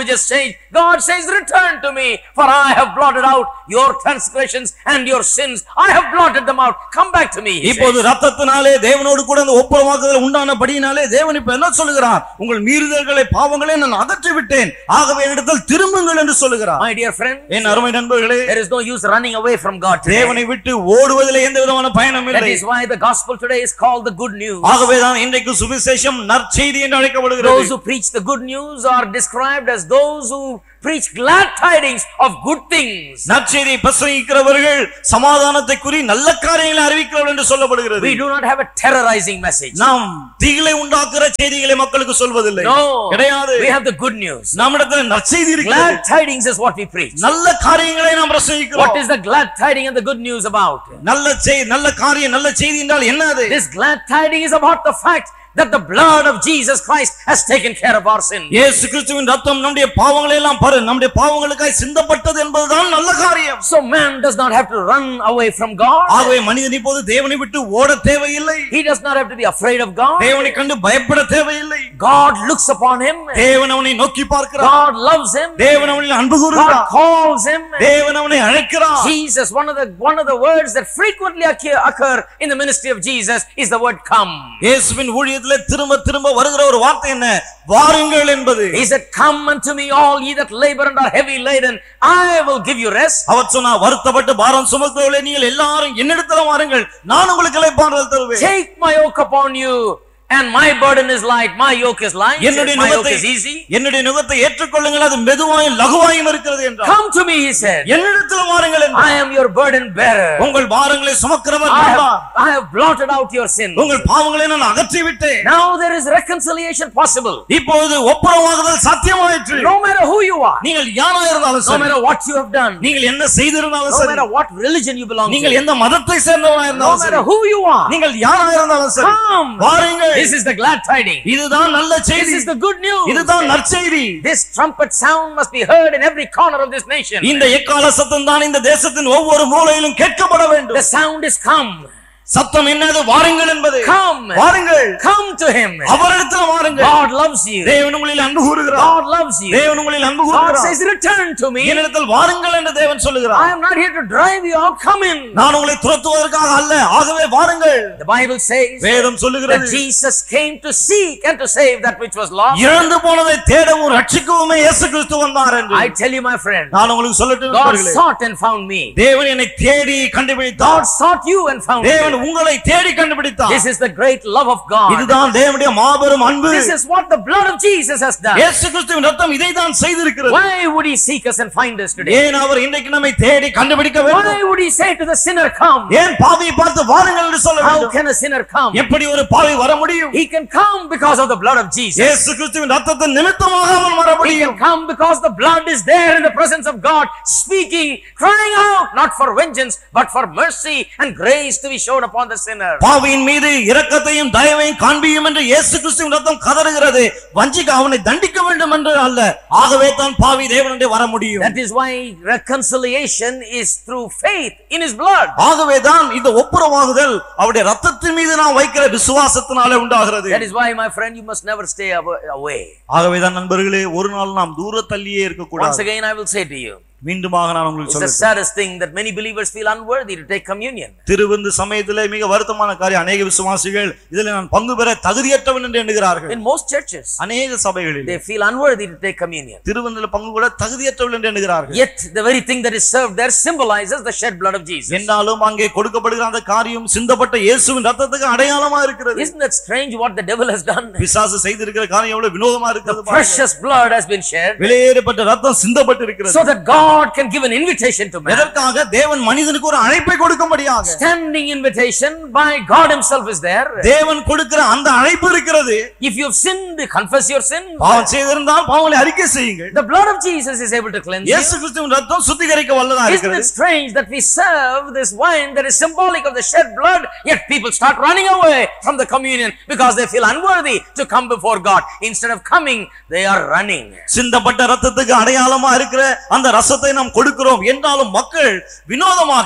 Speaker 2: message. God says, Return to me, for I have blotted out your transgressions and your sins. I have blotted them out. Come back to me. he
Speaker 1: இப்போது
Speaker 2: says.
Speaker 1: ரத்தத்தினாலே தேவனோடு கூட அந்த ஒப்புரவாக்குதல் உண்டானபடியினாலே தேவன் இப்ப என்ன சொல்லுகிறார் உங்கள் மீறுதல்களை பாவங்களை நான் அகற்றி விட்டேன் ஆகவே என்னிடத்தில் திரும்புங்கள் என்று சொல்லுகிறார்
Speaker 2: My dear friend,
Speaker 1: என் அருமை நண்பர்களே
Speaker 2: there is no use running away from God today.
Speaker 1: தேவனை விட்டு ஓடுவதிலே எந்த விதமான பயணம்
Speaker 2: That
Speaker 1: இல்லை
Speaker 2: is why the gospel today is called the good news.
Speaker 1: ஆகவேதான் இன்றைக்கு சுவிசேஷம் நற்செய்தி என்று
Speaker 2: Those
Speaker 1: அழைக்கப்படுகிறது
Speaker 2: who preach the good news are described as those who preach glad tidings of good things.
Speaker 1: நற்செய்தியை பிரசங்கிக்கிறவர்கள் சமாதானத்தை குறி நல்ல காரியங்களை அறிவிக்கிறவர்கள் என்று சொல்லப்படுகிறது
Speaker 2: We do not have a terrorizing message.
Speaker 1: நாம் திகிலை உண்டாக்குற செய்திகளை மக்களுக்கு சொல்வதில்லை
Speaker 2: No,
Speaker 1: கிடையாது
Speaker 2: we have the good news.
Speaker 1: நம்மிடத்துல நற்செய்தி இருக்கிறது
Speaker 2: Glad tidings is what we preach.
Speaker 1: நல்ல காரியங்களை நாம் பிரசங்கிக்கிறோம்
Speaker 2: What is the glad tiding and the good news about?
Speaker 1: நல்ல செய் நல்ல காரியம் நல்ல செய்தி என்றால் என்ன அது
Speaker 2: This glad tiding is about the fact that the blood of Jesus Christ has taken care of our sin.
Speaker 1: இயேசு கிறிஸ்துவின் ரத்தம் நம்முடைய பாவங்களை எல்லாம் பரு நம்முடைய பாவங்களுக்காய் சிந்தப்பட்டது என்பதுதான் நல்ல காரியம்
Speaker 2: So man does not have to run away from God.
Speaker 1: ஆகவே மனிதன் இப்போது தேவனை விட்டு ஓட தேவையில்லை
Speaker 2: He does not have to be afraid of God.
Speaker 1: தேவனை கண்டு பயப்பட தேவையில்லை
Speaker 2: God looks upon him.
Speaker 1: தேவன் அவனை நோக்கி பார்க்கிறார்
Speaker 2: God loves him.
Speaker 1: தேவன் அவனில் அன்பு
Speaker 2: God
Speaker 1: கூறுகிறார்
Speaker 2: calls him.
Speaker 1: தேவன் அவனை அழைக்கிறார்
Speaker 2: Jesus, one of the one of the words that frequently occur, occur in the ministry of Jesus is the word come.
Speaker 1: இயேசுவின் ஊழியத்திலே திரும்ப திரும்ப வருகிற ஒரு வார்த்தை என்ன வாருங்கள் என்பது
Speaker 2: He said, Come unto me, all ye that labor and are heavy laden, I will give you rest.
Speaker 1: அவர் சொன்னார் வருத்தப்பட்டு பாரம் சுமக்கிறவர்களே நீங்கள் எல்லாரும் என்னிடத்துல வாருங்கள் நான் உங்களுக்கு இளைப்பாறுதல் தருவேன்
Speaker 2: Take my yoke upon you, and my burden is light, my yoke is light,
Speaker 1: என்னுடைய
Speaker 2: my yoke
Speaker 1: நுகத்தை
Speaker 2: is easy.
Speaker 1: என்னுடைய நுகத்தை ஏற்றுக்கொள்ளுங்கள் அது மெதுவாயும் லகுவாயும் இருக்கிறது என்றார்
Speaker 2: Come to me, he said.
Speaker 1: என்னிடத்தில் வாருங்கள் என்றார்.
Speaker 2: I am your burden bearer.
Speaker 1: உங்கள் பாரங்களை சுமக்கிறவர்
Speaker 2: I
Speaker 1: நான்
Speaker 2: have,
Speaker 1: தான்.
Speaker 2: I have blotted out your sin.
Speaker 1: உங்கள் பாவங்களை நான் அகற்றி விட்டேன்
Speaker 2: Now there is reconciliation possible.
Speaker 1: இப்பொழுது ஒப்புரவாகுதல் சாத்தியமாயிற்று
Speaker 2: No matter who you are,
Speaker 1: நீங்கள் யாரா இருந்தாலும்
Speaker 2: no
Speaker 1: சரி
Speaker 2: matter what you have done,
Speaker 1: நீங்கள் என்ன செய்திருந்தாலும்
Speaker 2: no
Speaker 1: சரி
Speaker 2: matter what religion you belong
Speaker 1: நீங்கள்
Speaker 2: to,
Speaker 1: எந்த மதத்தை சேர்ந்தவரா
Speaker 2: no
Speaker 1: இருந்தாலும்
Speaker 2: matter
Speaker 1: சரி
Speaker 2: who you are,
Speaker 1: நீங்கள் யாரா இருந்தாலும் சரி
Speaker 2: come.
Speaker 1: வாருங்கள்
Speaker 2: This is the glad tiding.
Speaker 1: இதுதான் நல்ல
Speaker 2: This
Speaker 1: செய்தி
Speaker 2: is the good news.
Speaker 1: இதுதான் நற்செய்தி
Speaker 2: This trumpet sound must be heard in every corner of this nation.
Speaker 1: இந்த எக்கால சத்தம் தான் இந்த தேசத்தின் ஒவ்வொரு மூலையிலும் கேட்கப்பட வேண்டும்
Speaker 2: The sound is come.
Speaker 1: சத்தம் என்னது வாருங்கள் என்பது
Speaker 2: Come.
Speaker 1: வாருங்கள்
Speaker 2: Come to him.
Speaker 1: அவரிடத்தில் வாருங்கள்
Speaker 2: God loves you.
Speaker 1: தேவன் உங்களில் அன்பு கூறுகிறார்
Speaker 2: God loves you.
Speaker 1: தேவன் உங்களில் அன்பு
Speaker 2: God
Speaker 1: கூறுகிறார்
Speaker 2: says, Return to me.
Speaker 1: என்னிடத்தில் வாருங்கள் என்று தேவன்
Speaker 2: I
Speaker 1: சொல்லுகிறார்
Speaker 2: am not here to drive you out. Come in.
Speaker 1: நான் உங்களை துரத்துவதற்காக அல்ல ஆகவே வாருங்கள்
Speaker 2: The Bible says
Speaker 1: வேதம்
Speaker 2: that
Speaker 1: சொல்லுகிறது
Speaker 2: Jesus came to seek and to save that which was lost.
Speaker 1: இழந்து போனதை தேடவும் ரட்சிக்கவுமே இயேசு கிறிஸ்து வந்தார் என்று
Speaker 2: I tell you, my friend,
Speaker 1: நான் உங்களுக்கு சொல்லட்டும்
Speaker 2: God
Speaker 1: நண்பர்களே.
Speaker 2: sought and found me.
Speaker 1: தேவன் என்னை தேடி கண்டுபிடித்தார்
Speaker 2: God sought you and found
Speaker 1: தேவன்
Speaker 2: me.
Speaker 1: உங்களை தேடி கண்டுபிடித்தார்
Speaker 2: This is the great love of God.
Speaker 1: இதுதான் தேவனுடைய மாபெரும் அன்பு
Speaker 2: This is what the blood of Jesus has done.
Speaker 1: இயேசு கிறிஸ்துவின் ரத்தம் இதை தான் செய்திருக்கிறது
Speaker 2: Why would he seek us and find us today?
Speaker 1: ஏன் அவர் இன்றைக்கு நம்மை தேடி கண்டுபிடிக்க வேண்டும்
Speaker 2: Why would he say to the sinner, Come?
Speaker 1: ஏன் பாவியை பார்த்து வாருங்கள் என்று சொல்ல
Speaker 2: How
Speaker 1: வேண்டும்
Speaker 2: can a sinner come?
Speaker 1: எப்படி ஒரு பாவி வர முடியும்
Speaker 2: He can come because of the blood of Jesus.
Speaker 1: இயேசு கிறிஸ்துவின் ரத்தத்தின் நிமித்தமாக அவன் வர
Speaker 2: He
Speaker 1: முடியும்
Speaker 2: can come because the blood is there in the presence of God, speaking, crying out, not for vengeance, but for mercy and grace to be shown upon the sinner.
Speaker 1: பாவியின் மீது இரக்கத்தையும் தயவையும் காண்பியும் என்று இயேசு கிறிஸ்துவின் ரத்தம் கதறுகிறது வஞ்சிக்க அவனை தண்டிக்க வேண்டும் என்று அல்ல ஆகவே தான் பாவி தேவனுடைய வர முடியும்
Speaker 2: That is why reconciliation is through faith in his blood.
Speaker 1: ஆகவே தான் இந்த ஒப்புரவாகுதல் அவருடைய ரத்தத்தின் மீது நாம் வைக்கிற விசுவாசத்தினாலே உண்டாகிறது
Speaker 2: That is why, my friend, you must never stay awa- away.
Speaker 1: ஆகவே தான் நண்பர்களே ஒரு நாள் நாம் தூர தள்ளியே
Speaker 2: Once
Speaker 1: இருக்கக்கூடாது
Speaker 2: again, I will say to you,
Speaker 1: மீண்டுமாக நான் உங்களுக்கு
Speaker 2: it's the
Speaker 1: சொல்ல
Speaker 2: saddest thing that many believers feel unworthy to take communion.
Speaker 1: திருவிந்து சமயத்திலே மிக வருத்தமான காரியம் அநேக விசுவாசிகள் இதில் நான் பங்கு பெற தகுதியற்றவன் என்று எண்ணுகிறார்கள்
Speaker 2: In most churches,
Speaker 1: அநேக சபைகளில்
Speaker 2: they feel unworthy to take communion.
Speaker 1: திருவந்தில பங்கு கூட தகுதியற்றவள் என்று எண்ணுகிறார்கள்
Speaker 2: Yet, the very thing that is served there symbolizes the shed blood of Jesus.
Speaker 1: என்னாலும் அங்கே கொடுக்கப்படுகிற அந்த காரியம் சிந்தப்பட்ட இயேசுவின் ரத்தத்துக்கு அடையாளமா இருக்கிறது
Speaker 2: Isn't that strange what the devil has done?
Speaker 1: பிசாசு செய்திருக்கிற காரியம் எவ்வளவு வினோதமா இருக்கிறது பாருங்க.
Speaker 2: Precious blood has been shed
Speaker 1: வெளியேறப்பட்ட ரத்தம் சிந்தப்பட்டு இருக்கிறது
Speaker 2: so that God can give an invitation to man.
Speaker 1: எதற்காக தேவன் மனிதனுக்கு ஒரு அழைப்பை கொடுக்கும்படியாக
Speaker 2: Standing invitation by God Himself is there.
Speaker 1: தேவன் கொடுக்கிற அந்த அழைப்பு இருக்கிறது
Speaker 2: If you have sinned, confess your sin.
Speaker 1: பாவம் செய்திருந்தால் பாவங்களை அறிக்கை செய்யுங்கள்
Speaker 2: The blood of Jesus is able to cleanse
Speaker 1: இயேசு
Speaker 2: you.
Speaker 1: கிறிஸ்துவின் ரத்தம் சுத்திகரிக்க வல்லதா
Speaker 2: Isn't
Speaker 1: இருக்கிறது
Speaker 2: it strange that we serve this wine that is symbolic of the shed blood, yet people start running away from the communion because they feel unworthy to come before God. Instead of coming, they are running.
Speaker 1: சிந்தப்பட்ட ரத்தத்துக்கு அடையாளமா இருக்கிற அந்த ரசத்தை நாம் கொடுக்கிறோம் என்றாலும் மக்கள் வினோதமாக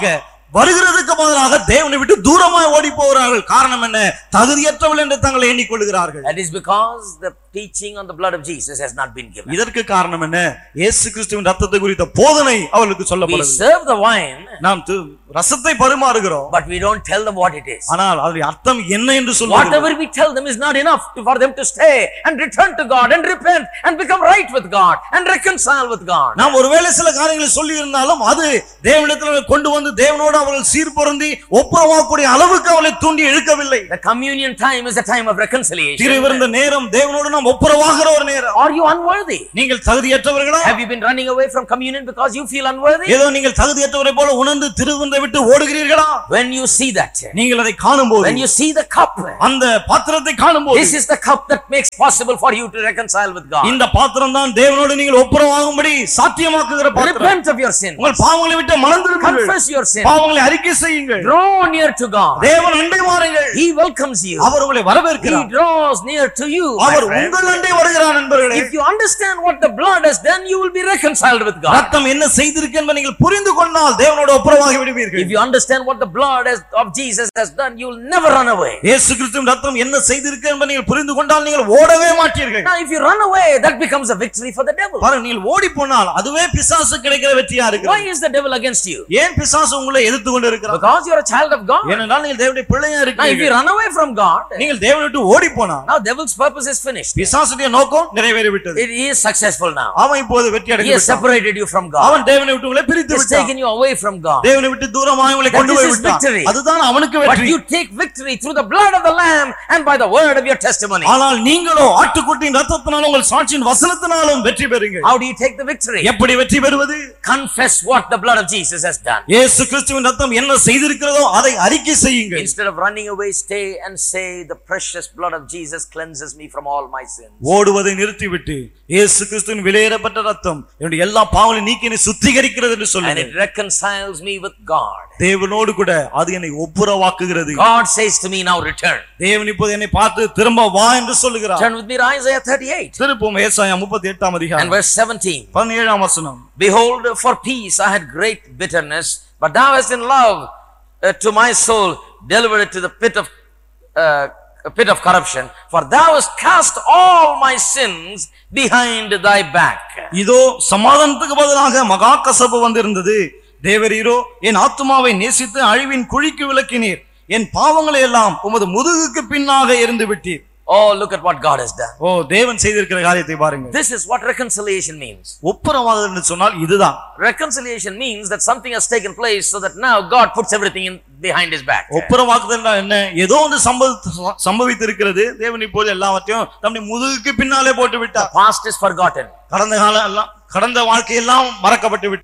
Speaker 1: வருகிறதுக்கு பதிலாக தேவனை விட்டு தூரமாய் ஓடி போகிறார்கள் காரணம் என்ன தகுதியற்றவள் என்று தங்களை எண்ணிக்கொள்கிறார்கள்
Speaker 2: That is because the teaching on the blood of Jesus has not been given.
Speaker 1: இதற்கு காரணம் என்ன இயேசு கிறிஸ்துவின் ரத்தத்தை குறித்த போதனை அவர்களுக்கு
Speaker 2: We
Speaker 1: சொல்லப்படுது
Speaker 2: serve the wine,
Speaker 1: நாம் து- ரசத்தை பரிமாறுகிறோம்
Speaker 2: but we don't tell them what it is.
Speaker 1: ஆனால் அதனுடைய அர்த்தம் என்ன என்று சொல்லுவோம்
Speaker 2: Whatever we tell them is not enough to- for them to stay and return to God and repent and become right with God and reconcile with God.
Speaker 1: நாம் ஒருவேளை சில காரியங்களை சொல்லி இருந்தாலும் அது தேவனிடத்தில் கொண்டு வந்து தேவனோடு அவர்கள் சீர்பொருந்தி ஒப்புரவாகக்கூடிய அளவுக்கு அவளை தூண்டி இழுக்கவில்லை
Speaker 2: The communion time is a time of reconciliation.
Speaker 1: திருவிருந்த நேரம் தேவனோடு நாம் ஒப்புரவாகிற ஒரு நேரம்
Speaker 2: Are you unworthy?
Speaker 1: நீங்கள் தகுதியற்றவர்களா
Speaker 2: Have you been running away from communion because you feel unworthy?
Speaker 1: ஏதோ நீங்கள் தகுதியற்றவரை போல உணர்ந்து திருவிருந்தை விட்டு ஓடுகிறீர்களா
Speaker 2: When you see that,
Speaker 1: நீங்கள் அதை காணும்போது
Speaker 2: when you see the cup,
Speaker 1: அந்த பாத்திரத்தை காணும்போது
Speaker 2: this is the cup that makes possible for you to reconcile with God.
Speaker 1: இந்த பாத்திரம் தான் தேவனோடு நீங்கள் ஒப்புரவாகும்படி சாத்தியமாக்குகிற பாத்திரம்
Speaker 2: Repent of your sin.
Speaker 1: உங்கள் பாவங்களை விட்டு மறந்திருங்கள்
Speaker 2: Confess your sin.
Speaker 1: பாவங்களை அறிக்கை செய்யுங்கள்
Speaker 2: Draw near to God.
Speaker 1: தேவன் அண்டை வாருங்கள்
Speaker 2: He welcomes you.
Speaker 1: அவர் உங்களை
Speaker 2: He
Speaker 1: வரவேற்கிறார்
Speaker 2: draws near to you. my
Speaker 1: our
Speaker 2: friend.
Speaker 1: உங்கள் அண்டை வருகிறார் நண்பர்களே
Speaker 2: If you understand what the blood has done, you will be reconciled with God.
Speaker 1: ரத்தம் என்ன செய்திருக்கு என்பதை நீங்கள் புரிந்து கொண்டால் தேவனோட ஒப்புரவாகி விடுவீர்கள்
Speaker 2: If you understand what the blood has, of Jesus has done, you will never run away.
Speaker 1: இயேசு கிறிஸ்துவின் ரத்தம் என்ன செய்திருக்கு என்பதை நீங்கள் புரிந்து கொண்டால் நீங்கள் ஓடவே மாட்டீர்கள்
Speaker 2: Now, if you run away, that becomes a victory for the devil.
Speaker 1: பாருங்க நீங்கள் ஓடி போனால் அதுவே பிசாசு கிடைக்கிற வெற்றியா
Speaker 2: Why
Speaker 1: இருக்கு
Speaker 2: is the devil against you?
Speaker 1: ஏன் பிசாசு உங்களை எதிர்த்து கொண்டு இருக்கிறார்
Speaker 2: Because you're a child of God.
Speaker 1: ஏனென்றால் நீங்கள் தேவனுடைய பிள்ளையா
Speaker 2: Now, if you
Speaker 1: இருக்கிறீர்கள்
Speaker 2: run away from God,
Speaker 1: நீங்கள் தேவனை விட்டு ஓடி போனால்
Speaker 2: now devil's purpose is finished.
Speaker 1: பிசாசுடைய நோக்கம் நிறைவேறி விட்டது
Speaker 2: It is successful now.
Speaker 1: அவன் இப்போது வெற்றி
Speaker 2: He
Speaker 1: அடைந்து
Speaker 2: has
Speaker 1: விட்டான்.
Speaker 2: separated you from God.
Speaker 1: அவன் தேவனை விட்டு உங்களை பிரித்து
Speaker 2: He has
Speaker 1: விட்டான்
Speaker 2: taken you away from God.
Speaker 1: தேவனை விட்டு தூரமாக உங்களை
Speaker 2: That
Speaker 1: கொண்டு
Speaker 2: is
Speaker 1: போய்
Speaker 2: his
Speaker 1: விட்டான்
Speaker 2: victory.
Speaker 1: அதுதான் அவனுக்கு
Speaker 2: But
Speaker 1: வெற்றி
Speaker 2: you take victory through the blood of the Lamb and by the word of your testimony.
Speaker 1: ஆனால் நீங்களோ ஆட்டுக்குட்டியின் ரத்தத்தினாலும் உங்கள் சாட்சியின் வசனத்தினாலும் வெற்றி பெறுங்க
Speaker 2: How do you take the victory?
Speaker 1: எப்படி வெற்றி பெறுவது
Speaker 2: Confess what the blood of Jesus has done.
Speaker 1: இயேசு கிறிஸ்துவின் ரத்தம் என்ன செய்திருக்கிறதோ அதை அறிக்கை செய்யுங்கள்
Speaker 2: Instead of running away, stay and say, The precious blood of Jesus cleanses me from all my sins.
Speaker 1: ஓடுவதை நிறுத்திவிட்டு இயேசு கிறிஸ்துவின் விலையேறப்பட்ட ரத்தம் என்னுடைய எல்லா பாவங்களையும் நீக்கி என்னை சுத்திகரிக்கிறது என்று
Speaker 2: And
Speaker 1: சொல்லுங்க
Speaker 2: it reconciles me with God.
Speaker 1: தேவனோடு கூட அது என்னை ஒப்புரவாக்குகிறது
Speaker 2: God says to me, Now return.
Speaker 1: தேவன் இப்போது என்னை பார்த்து திரும்ப வா என்று சொல்லுகிறார்
Speaker 2: Turn with me to Isaiah 38
Speaker 1: திருப்போம் ஏசாயா முப்பத்தி எட்டாம்
Speaker 2: and
Speaker 1: அதிகாரம்
Speaker 2: verse 17.
Speaker 1: பதினேழாம் வசனம்
Speaker 2: Behold, for peace I had great bitterness, but thou hast in love uh, to my soul delivered it to the pit of uh, pit of corruption. For thou hast cast all my sins behind thy back.
Speaker 1: இதோ சமாதானத்துக்கு பதிலாக மகா கசப்பு வந்திருந்தது தேவரீரோ என் ஆத்துமாவை நேசித்து அழிவின் குழிக்கு விளக்கினீர் என் பாவங்களை எல்லாம் உமது முதுகுக்கு பின்னாக எரிந்து விட்டீர்
Speaker 2: Oh, look at what God has done.
Speaker 1: ஓ தேவன் செய்திருக்கிற காரியத்தை பாருங்க
Speaker 2: This is what reconciliation means.
Speaker 1: ஒப்புரவாதல் என்று சொன்னால் இதுதான்
Speaker 2: Reconciliation means that something has taken place so that now God puts everything in behind his back.
Speaker 1: ஒப்புரவாக்குதல் என்ன ஏதோ ஒன்று சம்பவி சம்பவித்திருக்கிறது தேவன் இப்போது எல்லாவற்றையும் தம்முடைய முதுகுக்கு பின்னாலே போட்டு
Speaker 2: The
Speaker 1: விட்டார்
Speaker 2: past is forgotten.
Speaker 1: கடந்த காலம் எல்லாம் கடந்த வாழ்க்கையெல்லாம் மறக்கப்பட்டு விட்டு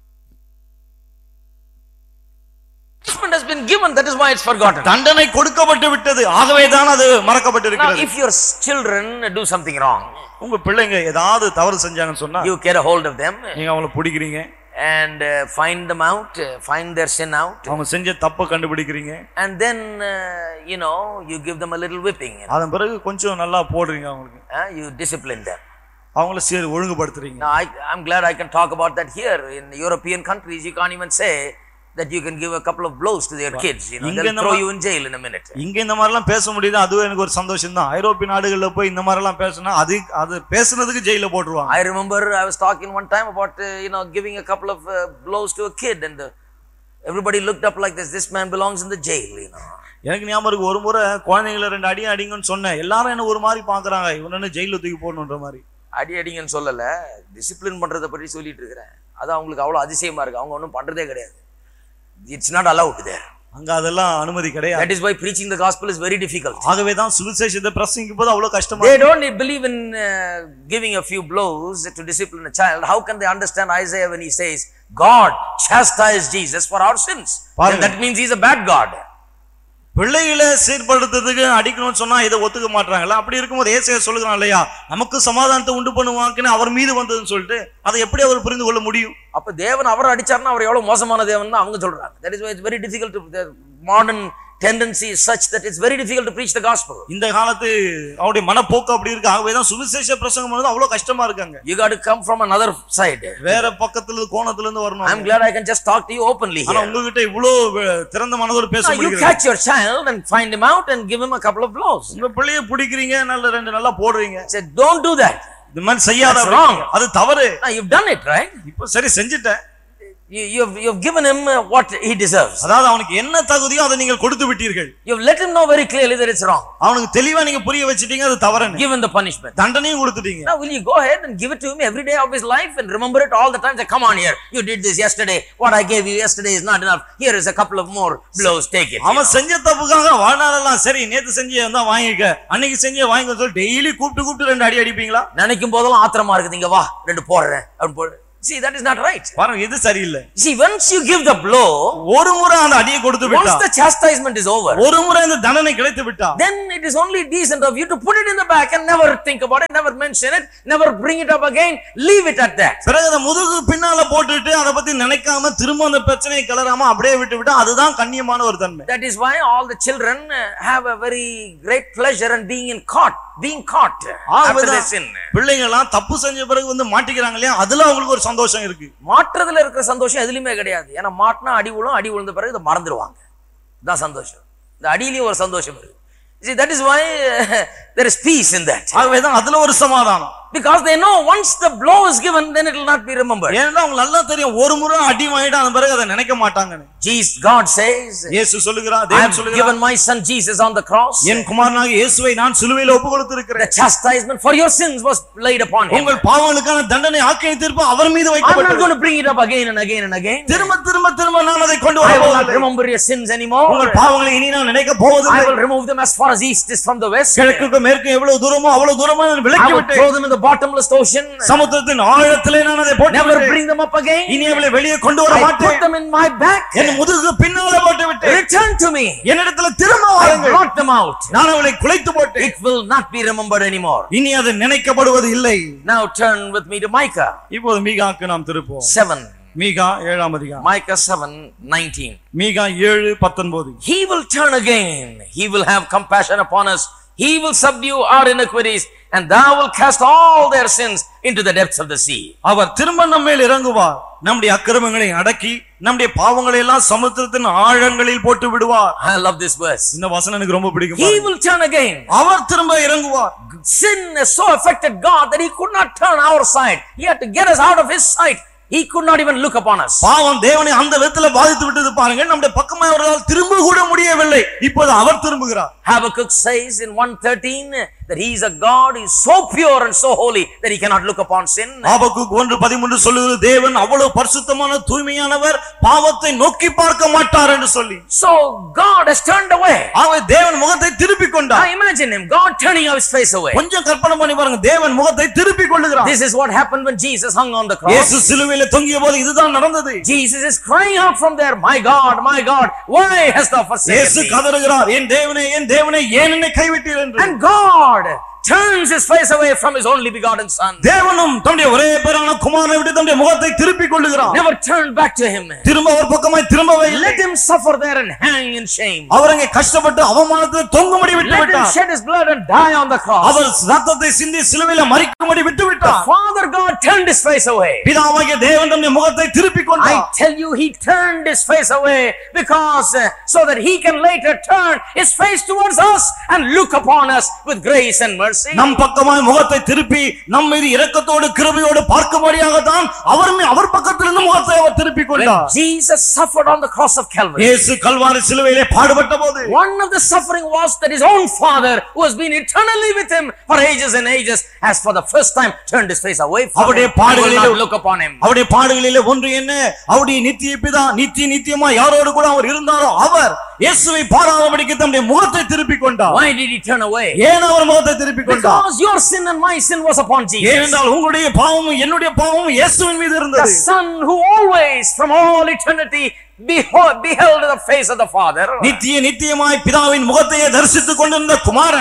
Speaker 2: Punishment has been given, that is why it's forgotten.
Speaker 1: தண்டனை கொடுக்கப்பட்டு விட்டது ஆகவே தான் அது மறக்கப்பட்டு
Speaker 2: Now,
Speaker 1: இருக்கிறது
Speaker 2: if your children do something wrong,
Speaker 1: உங்க பிள்ளைங்க ஏதாவது தவறு செஞ்சாங்கன்னு சொன்னா
Speaker 2: you get a hold of them
Speaker 1: நீங்க அவங்கள பிடிக்கிறீங்க
Speaker 2: and uh, find them out, uh, find their sin out,
Speaker 1: அவங்க செஞ்ச தப்பை கண்டுபிடிக்கிறீங்க
Speaker 2: and then, uh, you know, you give them a little whipping. you know.
Speaker 1: அதன் பிறகு கொஞ்சம் நல்லா போடுறீங்க அவங்களுக்கு
Speaker 2: Uh, you discipline them.
Speaker 1: அவங்கள சரி ஒழுங்குபடுத்துறீங்க
Speaker 2: Now, I, I'm glad I can talk about that here. In European countries, you can't even say that you can give a couple of blows to their kids. You know,
Speaker 1: இங்க
Speaker 2: they'll
Speaker 1: இந்த
Speaker 2: throw
Speaker 1: மா-
Speaker 2: you in jail in a minute.
Speaker 1: இங்க இந்த மாதிரிலாம் பேச முடியுது அதுவும் எனக்கு ஒரு சந்தோஷம் தான் ஐரோப்பிய நாடுகள்ல போய் இந்த மாதிரிலாம் பேசினா அது அது பேசுனதுக்கு ஜெயில போட்டுருவாங்க
Speaker 2: I remember I was talking one time about, uh, you know, giving a couple of uh, blows to a kid and uh, everybody looked up like this. This man belongs in the jail, you know.
Speaker 1: எனக்கு ஞாபகம் இருக்கு ஒரு முறை குழந்தைங்களை ரெண்டு அடி அடிங்கன்னு சொன்னேன் எல்லாரும் என்ன ஒரு மாதிரி பாக்குறாங்க இவனு ஜெயில தூக்கி போடணுன்ற மாதிரி
Speaker 2: அடி அடிங்கன்னு சொல்லல டிசிப்ளின் பண்றதை பற்றி சொல்லிட்டு இருக்கிறேன் அது அவங்களுக்கு அவ்வளவு அதிசயமா இருக்கு அவங்க ஒன்றும் பண்றதே கிடையாது இட்ஸ் நாட் அலவுட் தேர்
Speaker 1: அங்க அதெல்லாம் அனுமதி கிடையாது
Speaker 2: that is why preaching the gospel is very difficult
Speaker 1: ஆகவே தான் சுவிசேஷத்தை பிரசங்கிக்கும் போது அவ்வளவு கஷ்டமா
Speaker 2: they
Speaker 1: இருக்கு.
Speaker 2: don't need- believe in uh, giving a few blows to discipline a child how can they understand isaiah when he says god chastised jesus for our sins then
Speaker 1: பாருங்க.
Speaker 2: that means he's a bad god
Speaker 1: பிள்ளைகளை சீர்படுத்துறதுக்கு அடிக்கணும்னு சொன்னா இதை ஒத்துக்க மாட்டாங்களா அப்படி இருக்கும்போது ஏசையா சொல்லுகிறான் இல்லையா நமக்கு சமாதானத்தை உண்டு பண்ணுவாங்கன்னு அவர் மீது வந்ததுன்னு சொல்லிட்டு அதை எப்படி அவர் புரிந்து கொள்ள முடியும்
Speaker 2: அப்ப தேவன் அவர் அடிச்சாருன்னா அவர் எவ்வளவு மோசமான தேவன் தான் அவங்க சொல்றாங்க that is why it's very difficult to the modern tendency is such that it's very difficult to preach the gospel.
Speaker 1: இந்த காலத்து அவருடைய மனப்போக்கு அப்படி இருக்கு ஆகவேதான் சுவிசேஷ பிரசங்கம் பண்ணது அவ்வளவு கஷ்டமா இருக்காங்க
Speaker 2: You got to come from another side.
Speaker 1: வேற பக்கத்துல இருந்து கோணத்துல இருந்து
Speaker 2: I'm
Speaker 1: வரணும்
Speaker 2: glad I can just talk to you openly
Speaker 1: ஆனா
Speaker 2: here.
Speaker 1: உங்ககிட்ட இவ்வளவு வெ- திறந்த மனதோடு பேச
Speaker 2: Now you
Speaker 1: முடிகிறது
Speaker 2: catch your child and find him out and give him a couple of blows.
Speaker 1: உங்க பிள்ளைய பிடிக்கிறீங்க நல்ல ரெண்டு நல்லா போடுறீங்க
Speaker 2: Say, don't do that.
Speaker 1: இந்த மாதிரி செய்யாத
Speaker 2: That's
Speaker 1: அப்படிங்க.
Speaker 2: wrong.
Speaker 1: அது தவறு
Speaker 2: Now you've done it, right?
Speaker 1: இப்போ சரி செஞ்சுட்டேன்
Speaker 2: You, you've, you've given him uh, what he deserves.
Speaker 1: அதாவது அவனுக்கு என்ன தகுதியோ அதை நீங்கள் கொடுத்து விட்டீர்கள்
Speaker 2: You've let him know very clearly that it's wrong.
Speaker 1: அவனுக்கு தெளிவா நீங்க புரிய வச்சிட்டீங்க அது தவறுன்னு
Speaker 2: Given the punishment.
Speaker 1: தண்டனையும் கொடுத்துட்டீங்க
Speaker 2: Now will you go ahead and give it to him every day of his life and remember it all the time? Say, come on here. You did this yesterday. What I gave you yesterday is not enough. Here is a couple of more blows. Take it.
Speaker 1: அவன் செஞ்ச தப்புக்காக வாழ்நாளெல்லாம் சரி நேத்து செஞ்சே தான் வாங்கிக்க அன்னைக்கு செஞ்சே வாங்கிக்க சொல்லி டெய்லி கூப்பிட்டு கூப்பிட்டு ரெண்டு அடி அடிப்பீங்களா
Speaker 2: நினைக்கும் போதெல்லாம் ஆத்திரமா இருக்குது இங்க வா ரெண்டு போடுறேன் அப்படின்னு போடு see that is not right
Speaker 1: பாருங்க இது சரியில்லை
Speaker 2: see once you give the blow
Speaker 1: ஒரு முறை அந்த அடியை கொடுத்து
Speaker 2: once
Speaker 1: விட்டா
Speaker 2: the chastisement is over
Speaker 1: ஒரு முறை இந்த தண்டனை கிடைத்து விட்டா
Speaker 2: then it is only decent of you to put it in the back and never think about it never mention it never bring it up again leave it at that
Speaker 1: பிறகு அதை முதுகு பின்னால போட்டுட்டு அதை பத்தி நினைக்காம திரும்ப அந்த பிரச்சனையை கிளறாம அப்படியே விட்டு விட்டா அதுதான் கண்ணியமான ஒரு தன்மை
Speaker 2: that is why all the children uh, have a very great pleasure in being in caught being caught after they sin
Speaker 1: பிள்ளைங்க எல்லாம் தப்பு செஞ்ச பிறகு வந்து மாட்டிக்கிறாங்க இல்லையா அதுல அவங்களுக்கு ஒரு சந்தோஷம் இருக்கு
Speaker 2: மாற்றுறதுல இருக்கிற சந்தோஷம் எதுலயுமே கிடையாது ஏன்னா மாட்டினா அடி விழும் அடி விழுந்த பிறகு இதை மறந்துடுவாங்க தான் சந்தோஷம் இந்த அடியிலயும் ஒரு சந்தோஷம் இருக்கு See, that is why uh, there is peace in that.
Speaker 1: ஆகவேதான் அதுல ஒரு சமாதானம்
Speaker 2: Because they know once the blow is given, then it will not be remembered.
Speaker 1: ஏன்னா அவங்க நல்லா தெரியும் ஒரு முறை அடி வாங்கிட்டு அந்த பிறகு அதை நினைக்க மாட்டாங்கன்னு
Speaker 2: Jesus, God says,
Speaker 1: இயேசு சொல்லுகிறா
Speaker 2: I
Speaker 1: தேவன்
Speaker 2: have
Speaker 1: சொல்லுகிறார்
Speaker 2: given my son Jesus on the cross.
Speaker 1: என் குமாரனாக இயேசுவை நான் சிலுவையில ஒப்பு
Speaker 2: The
Speaker 1: கொடுத்திருக்கிறேன்
Speaker 2: chastisement for your sins was laid upon him.
Speaker 1: உங்கள் பாவங்களுக்கான தண்டனை ஆக்கினை தீர்ப்பு அவர் மீது
Speaker 2: I'm not
Speaker 1: வைக்கப்பட்டது
Speaker 2: going to bring it up again and again and again.
Speaker 1: திரும்ப திரும்ப திரும்ப நான் அதை கொண்டு
Speaker 2: I will not
Speaker 1: வரப்போவதில்லை
Speaker 2: remember your sins anymore.
Speaker 1: உங்கள் பாவங்களை இனி நான் நினைக்க
Speaker 2: I
Speaker 1: போவதில்லை
Speaker 2: will remove them as far as east is from the west.
Speaker 1: கிழக்குக்கு மேற்கு எவ்வளவு தூரமோ அவ்வளவு தூரமா நான்
Speaker 2: I
Speaker 1: விலக்கி
Speaker 2: will
Speaker 1: விட்டேன்
Speaker 2: throw them in the bottomless ocean.
Speaker 1: சமுத்திரத்தின் ஆழத்திலே நான் அதை போட்டு
Speaker 2: Never
Speaker 1: விட்டேன்.
Speaker 2: bring them up again.
Speaker 1: இனி அவளை வெளியே கொண்டு வர
Speaker 2: I put
Speaker 1: மாட்டேன்
Speaker 2: them in my back.
Speaker 1: என் முதுகு பின்னால போட்டு விட்டேன்
Speaker 2: Return to me.
Speaker 1: என்னிடத்துல திரும்ப
Speaker 2: I
Speaker 1: வாருங்கள்
Speaker 2: brought them out.
Speaker 1: நான் அவளை குலைத்து போட்டேன்
Speaker 2: It will not be remembered anymore.
Speaker 1: இனி அது நினைக்கப்படுவது இல்லை
Speaker 2: Now turn with me to Micah
Speaker 1: இப்போது மீகாக்கு நாம் திருப்போம்
Speaker 2: 7.
Speaker 1: மீகா ஏழாம் அதிகாரம்
Speaker 2: Micah 7 19.
Speaker 1: மீகா ஏழு பத்தொன்பது
Speaker 2: He will turn again. He will have compassion upon us. He will subdue our iniquities, and thou will cast all their sins into the depths of the sea.
Speaker 1: அவர் திரும்ப நம்ம மேல் இறங்குவார் நம்முடைய அக்கிரமங்களை அடக்கி நம்முடைய பாவங்களை எல்லாம் சமுத்திரத்தின் ஆழங்களில் போட்டு விடுவார்
Speaker 2: I love this verse.
Speaker 1: இந்த வசனம் எனக்கு ரொம்ப பிடிக்கும்
Speaker 2: He
Speaker 1: பாருங்க.
Speaker 2: will turn again.
Speaker 1: அவர் திரும்ப இறங்குவார்
Speaker 2: Sin has so affected God that he could not turn our side. He had to get us out of his sight. He could not even look upon us.
Speaker 1: பாவம் தேவனை அந்த விதத்துல பாதித்து விட்டது பாருங்க நம்முடைய பக்கமா அவர்களால் திரும்ப கூட முடியவில்லை இப்போது அவர் திரும்புகிறார்
Speaker 2: Habakkuk says in 113 that he is a God, he is so pure and so holy that he cannot look upon sin.
Speaker 1: ஆபக்குக்கு ஒன்று பதிமூன்று சொல்லுகிறது தேவன் அவ்வளவு பரிசுத்தமான தூய்மையானவர் பாவத்தை நோக்கி பார்க்க மாட்டார் என்று சொல்லி
Speaker 2: So God has turned away.
Speaker 1: ஆகவே தேவன் முகத்தை திருப்பிக்
Speaker 2: Now
Speaker 1: கொண்டார்
Speaker 2: imagine him, God turning his face away.
Speaker 1: கொஞ்சம் கற்பனை பண்ணி பாருங்க தேவன் முகத்தை திருப்பிக் கொள்ளுகிறார்
Speaker 2: This is what happened when Jesus hung on the cross.
Speaker 1: இயேசு சிலுவையில தொங்கிய போது இதுதான் நடந்தது
Speaker 2: Jesus is crying out from there, My God, my God, why hast thou forsaken
Speaker 1: இயேசு
Speaker 2: me?
Speaker 1: கதறுகிறார் என் தேவனே என் தேவனே ஏன் என்னை கைவிட்டீர் என்று
Speaker 2: And God turns his face away from his only begotten Son.
Speaker 1: தேவனும் தன்னுடைய ஒரே பேரான குமாரனை விட்டு தன்னுடைய முகத்தை திருப்பிக் கொள்ளுகிறார்
Speaker 2: Never turned back to him.
Speaker 1: திரும்ப அவர் பக்கமாய் திரும்பவே இல்லை
Speaker 2: Let him suffer there and hang in shame.
Speaker 1: அவர் அங்கே கஷ்டப்பட்டு அவமானத்தில் தொங்கும்படி விட்டு
Speaker 2: Let him
Speaker 1: விட்டார்
Speaker 2: shed his blood and die on the cross.
Speaker 1: அவர் ரத்தத்தை சிந்தி சிலுவையில மறிக்கும்படி விட்டு விட்டார்
Speaker 2: Father God turned his face away.
Speaker 1: பிதாவாகிய தேவன் தன்னுடைய முகத்தை திருப்பிக் கொண்டார்
Speaker 2: I tell you, he turned his face away because uh, so that he can later turn his face towards us and look upon us with grace and mercy.
Speaker 1: நம் பக்கமாய் முகத்தை திருப்பி நம் மீது இரக்கத்தோடு கிருபையோடு பார்க்கும்படியாகத்தான் அவர் மீ- அவர் பக்கத்திலிருந்து முகத்தை அவர் திருப்பிக்
Speaker 2: When
Speaker 1: கொண்டார்
Speaker 2: Jesus suffered on the cross of Calvary,
Speaker 1: இயேசு கல்வாரி சிலுவையிலே பாடுபட்ட போது
Speaker 2: one of the suffering was that his own father, who has been eternally with him for ages and ages, has for the first time turned his face away from him
Speaker 1: அவருடைய
Speaker 2: and will
Speaker 1: பாடுகளிலே
Speaker 2: not look upon him.
Speaker 1: அவருடைய பாடுகளிலே ஒன்று என்ன அவருடைய நித்திய பிதா நித்திய நித்தியமா யாரோடு கூட அவர் இருந்தாரோ அவர் இயேசுவை பாராதபடிக்கு தம்முடைய முகத்தை திருப்பிக் கொண்டார்
Speaker 2: Why did he turn away?
Speaker 1: ஏன் அவர் முகத்தை திருப்பிக் கொண்டார்
Speaker 2: Because your sin and my sin was upon Jesus.
Speaker 1: ஏனென்றால் உங்களுடைய பாவமும் என்னுடைய பாவமும் இயேசுவின் மீது
Speaker 2: The
Speaker 1: இருந்தது
Speaker 2: Son who always, from all eternity, beho- beheld the face of the Father.
Speaker 1: நித்திய நித்தியமாய் பிதாவின் முகத்தையே தரிசித்துக் கொண்டிருந்த குமாரன்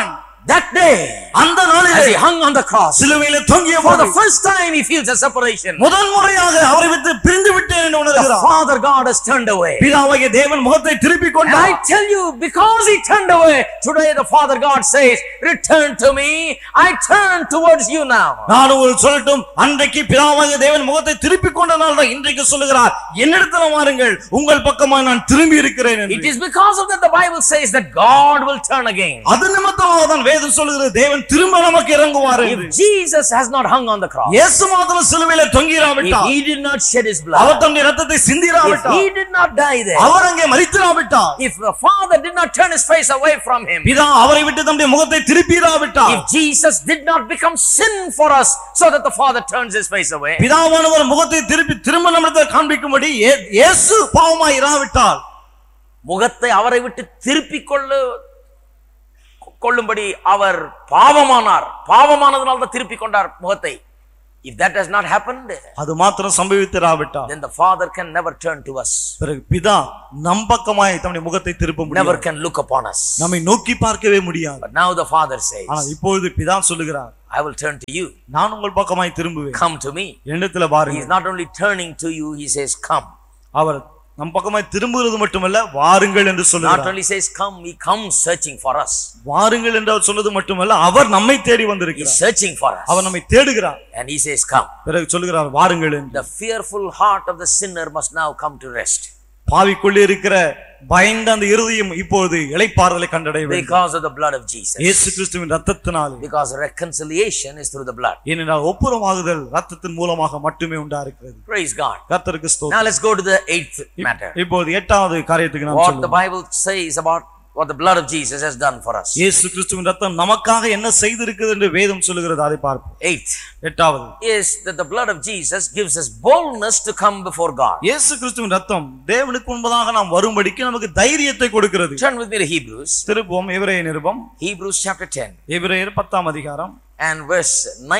Speaker 2: That day,
Speaker 1: அந்த
Speaker 2: as
Speaker 1: நாளிலே
Speaker 2: he hung on the cross,
Speaker 1: சிலுவையிலே தொங்கிய
Speaker 2: for
Speaker 1: போது
Speaker 2: the first time he feels a separation.
Speaker 1: முதல் முறையாக அவரை விட்டு பிரிந்து விட்டேன் என்று
Speaker 2: The
Speaker 1: உணர்கிறார்
Speaker 2: Father God has turned away.
Speaker 1: பிதாவாகிய தேவன் முகத்தை திருப்பிக்
Speaker 2: And
Speaker 1: கொண்டார்
Speaker 2: I tell you, because he turned away, today the Father God says, Return to me. I turn towards you now.
Speaker 1: நான் உங்களுக்கு சொல்லட்டும் அன்றைக்கு பிதாவாகிய தேவன் முகத்தை திருப்பிக் கொண்டனால தான் இன்றைக்கு சொல்லுகிறார் என்னிடத்தில் வாருங்கள் உங்கள் பக்கமாக நான் திரும்பி இருக்கிறேன்
Speaker 2: It
Speaker 1: என்று
Speaker 2: is because of that the Bible says that God will turn again.
Speaker 1: அது நிமித்தமாக தான் வேதம் சொல்லுகிறது தேவன் திரும்ப நமக்கு இறங்குவார் என்று
Speaker 2: If Jesus has not hung on the cross,
Speaker 1: இயேசு மாத்திரம் சிலுவையில
Speaker 2: if
Speaker 1: தொங்கிராவிட்டார்
Speaker 2: he did not shed his
Speaker 1: our
Speaker 2: blood,
Speaker 1: தம்முடைய ரத்தத்தை
Speaker 2: if
Speaker 1: சிந்திராவிட்டார்
Speaker 2: he did not die there,
Speaker 1: அவர் அங்கே மறித்திராவிட்டார்
Speaker 2: if the Father did not turn his face away from him,
Speaker 1: பிதா அவரை விட்டு தம்முடைய முகத்தை திருப்பிராவிட்டார்
Speaker 2: if Jesus did not become sin for us so that the Father turns his face away,
Speaker 1: பிதாவானவர் முகத்தை திருப்பி திரும்ப நம்மிடத்தில் காண்பிக்கும்படி இயே- இயேசு பாவமாய் இராவிட்டால்
Speaker 2: முகத்தை அவரை விட்டு திருப்பிக் கொள்ள கொள்ளும்படி அவர் பாவமானார் பாவமானதுனால தான் திருப்பிக் கொண்டார் முகத்தை if that has not happened
Speaker 1: அது மாத்திரம் சம்பவித்திராவிட்டால்
Speaker 2: then the father can never turn to us
Speaker 1: பிறகு பிதா நம்பக்கமாய் தம்முடைய முகத்தை திருப்ப
Speaker 2: never
Speaker 1: முடியாது
Speaker 2: can look upon us
Speaker 1: நம்மை நோக்கி பார்க்கவே முடியாது
Speaker 2: but now the father says
Speaker 1: ஆனால் இப்பொழுது பிதா சொல்லுகிறார்
Speaker 2: i will turn to you
Speaker 1: நான் உங்கள் பக்கமாய் திரும்புவேன்
Speaker 2: come to me
Speaker 1: எண்ணத்துல
Speaker 2: he is
Speaker 1: பாருங்க
Speaker 2: not only turning to you he says come
Speaker 1: அவர் நம் பக்கமாய் திரும்புகிறது மட்டுமல்ல வாருங்கள் என்று
Speaker 2: not
Speaker 1: சொல்லுகிறார்
Speaker 2: only says come he comes searching for us
Speaker 1: வாருங்கள் என்று அவர் சொன்னது மட்டுமல்ல அவர் நம்மை தேடி
Speaker 2: he's
Speaker 1: வந்திருக்கிறார்
Speaker 2: searching for us
Speaker 1: அவர் நம்மை தேடுகிறார்
Speaker 2: and he says come
Speaker 1: பிறகு சொல்லுகிறார் வாருங்கள் என்று
Speaker 2: the fearful heart of the sinner must now come to rest
Speaker 1: பாவிக்குள்ளே இருக்கிற பயந்த அந்த இருதயம் இப்பொழுது இளைப்பாறுதலை கண்டடைய வேண்டும்
Speaker 2: because of the blood of jesus
Speaker 1: இயேசு கிறிஸ்துவின் ரத்தத்தினாலே
Speaker 2: because reconciliation is through the blood
Speaker 1: ஏனென்றால் ஒப்புரமாகுதல் ரத்தத்தின் மூலமாக மட்டுமே உண்டா இருக்கிறது
Speaker 2: praise god
Speaker 1: கர்த்தருக்கு ஸ்தோத்திரம்
Speaker 2: now let's go to the eighth matter
Speaker 1: இப்போது எட்டாவது காரியத்துக்கு நாம்
Speaker 2: what the
Speaker 1: சொல்லுவோம்
Speaker 2: bible says about what the blood of jesus has done for us
Speaker 1: இயேசு கிறிஸ்துவின் ரத்தம் நமக்காக என்ன செய்திருக்குது என்று வேதம் சொல்லுகிறது அதை பார்ப்போம்
Speaker 2: eighth
Speaker 1: எட்டாவது
Speaker 2: is that the blood of jesus gives us boldness to come before god
Speaker 1: இயேசு கிறிஸ்துவின் ரத்தம் தேவனுக்கு முன்பதாக நாம் வரும்படிக்கு நமக்கு தைரியத்தை கொடுக்கிறது
Speaker 2: turn with me to hebrews
Speaker 1: திருப்போம் எபிரேய நிருபம்
Speaker 2: hebrews chapter 10
Speaker 1: எபிரேயர் பத்தாம் அதிகாரம்
Speaker 2: and verse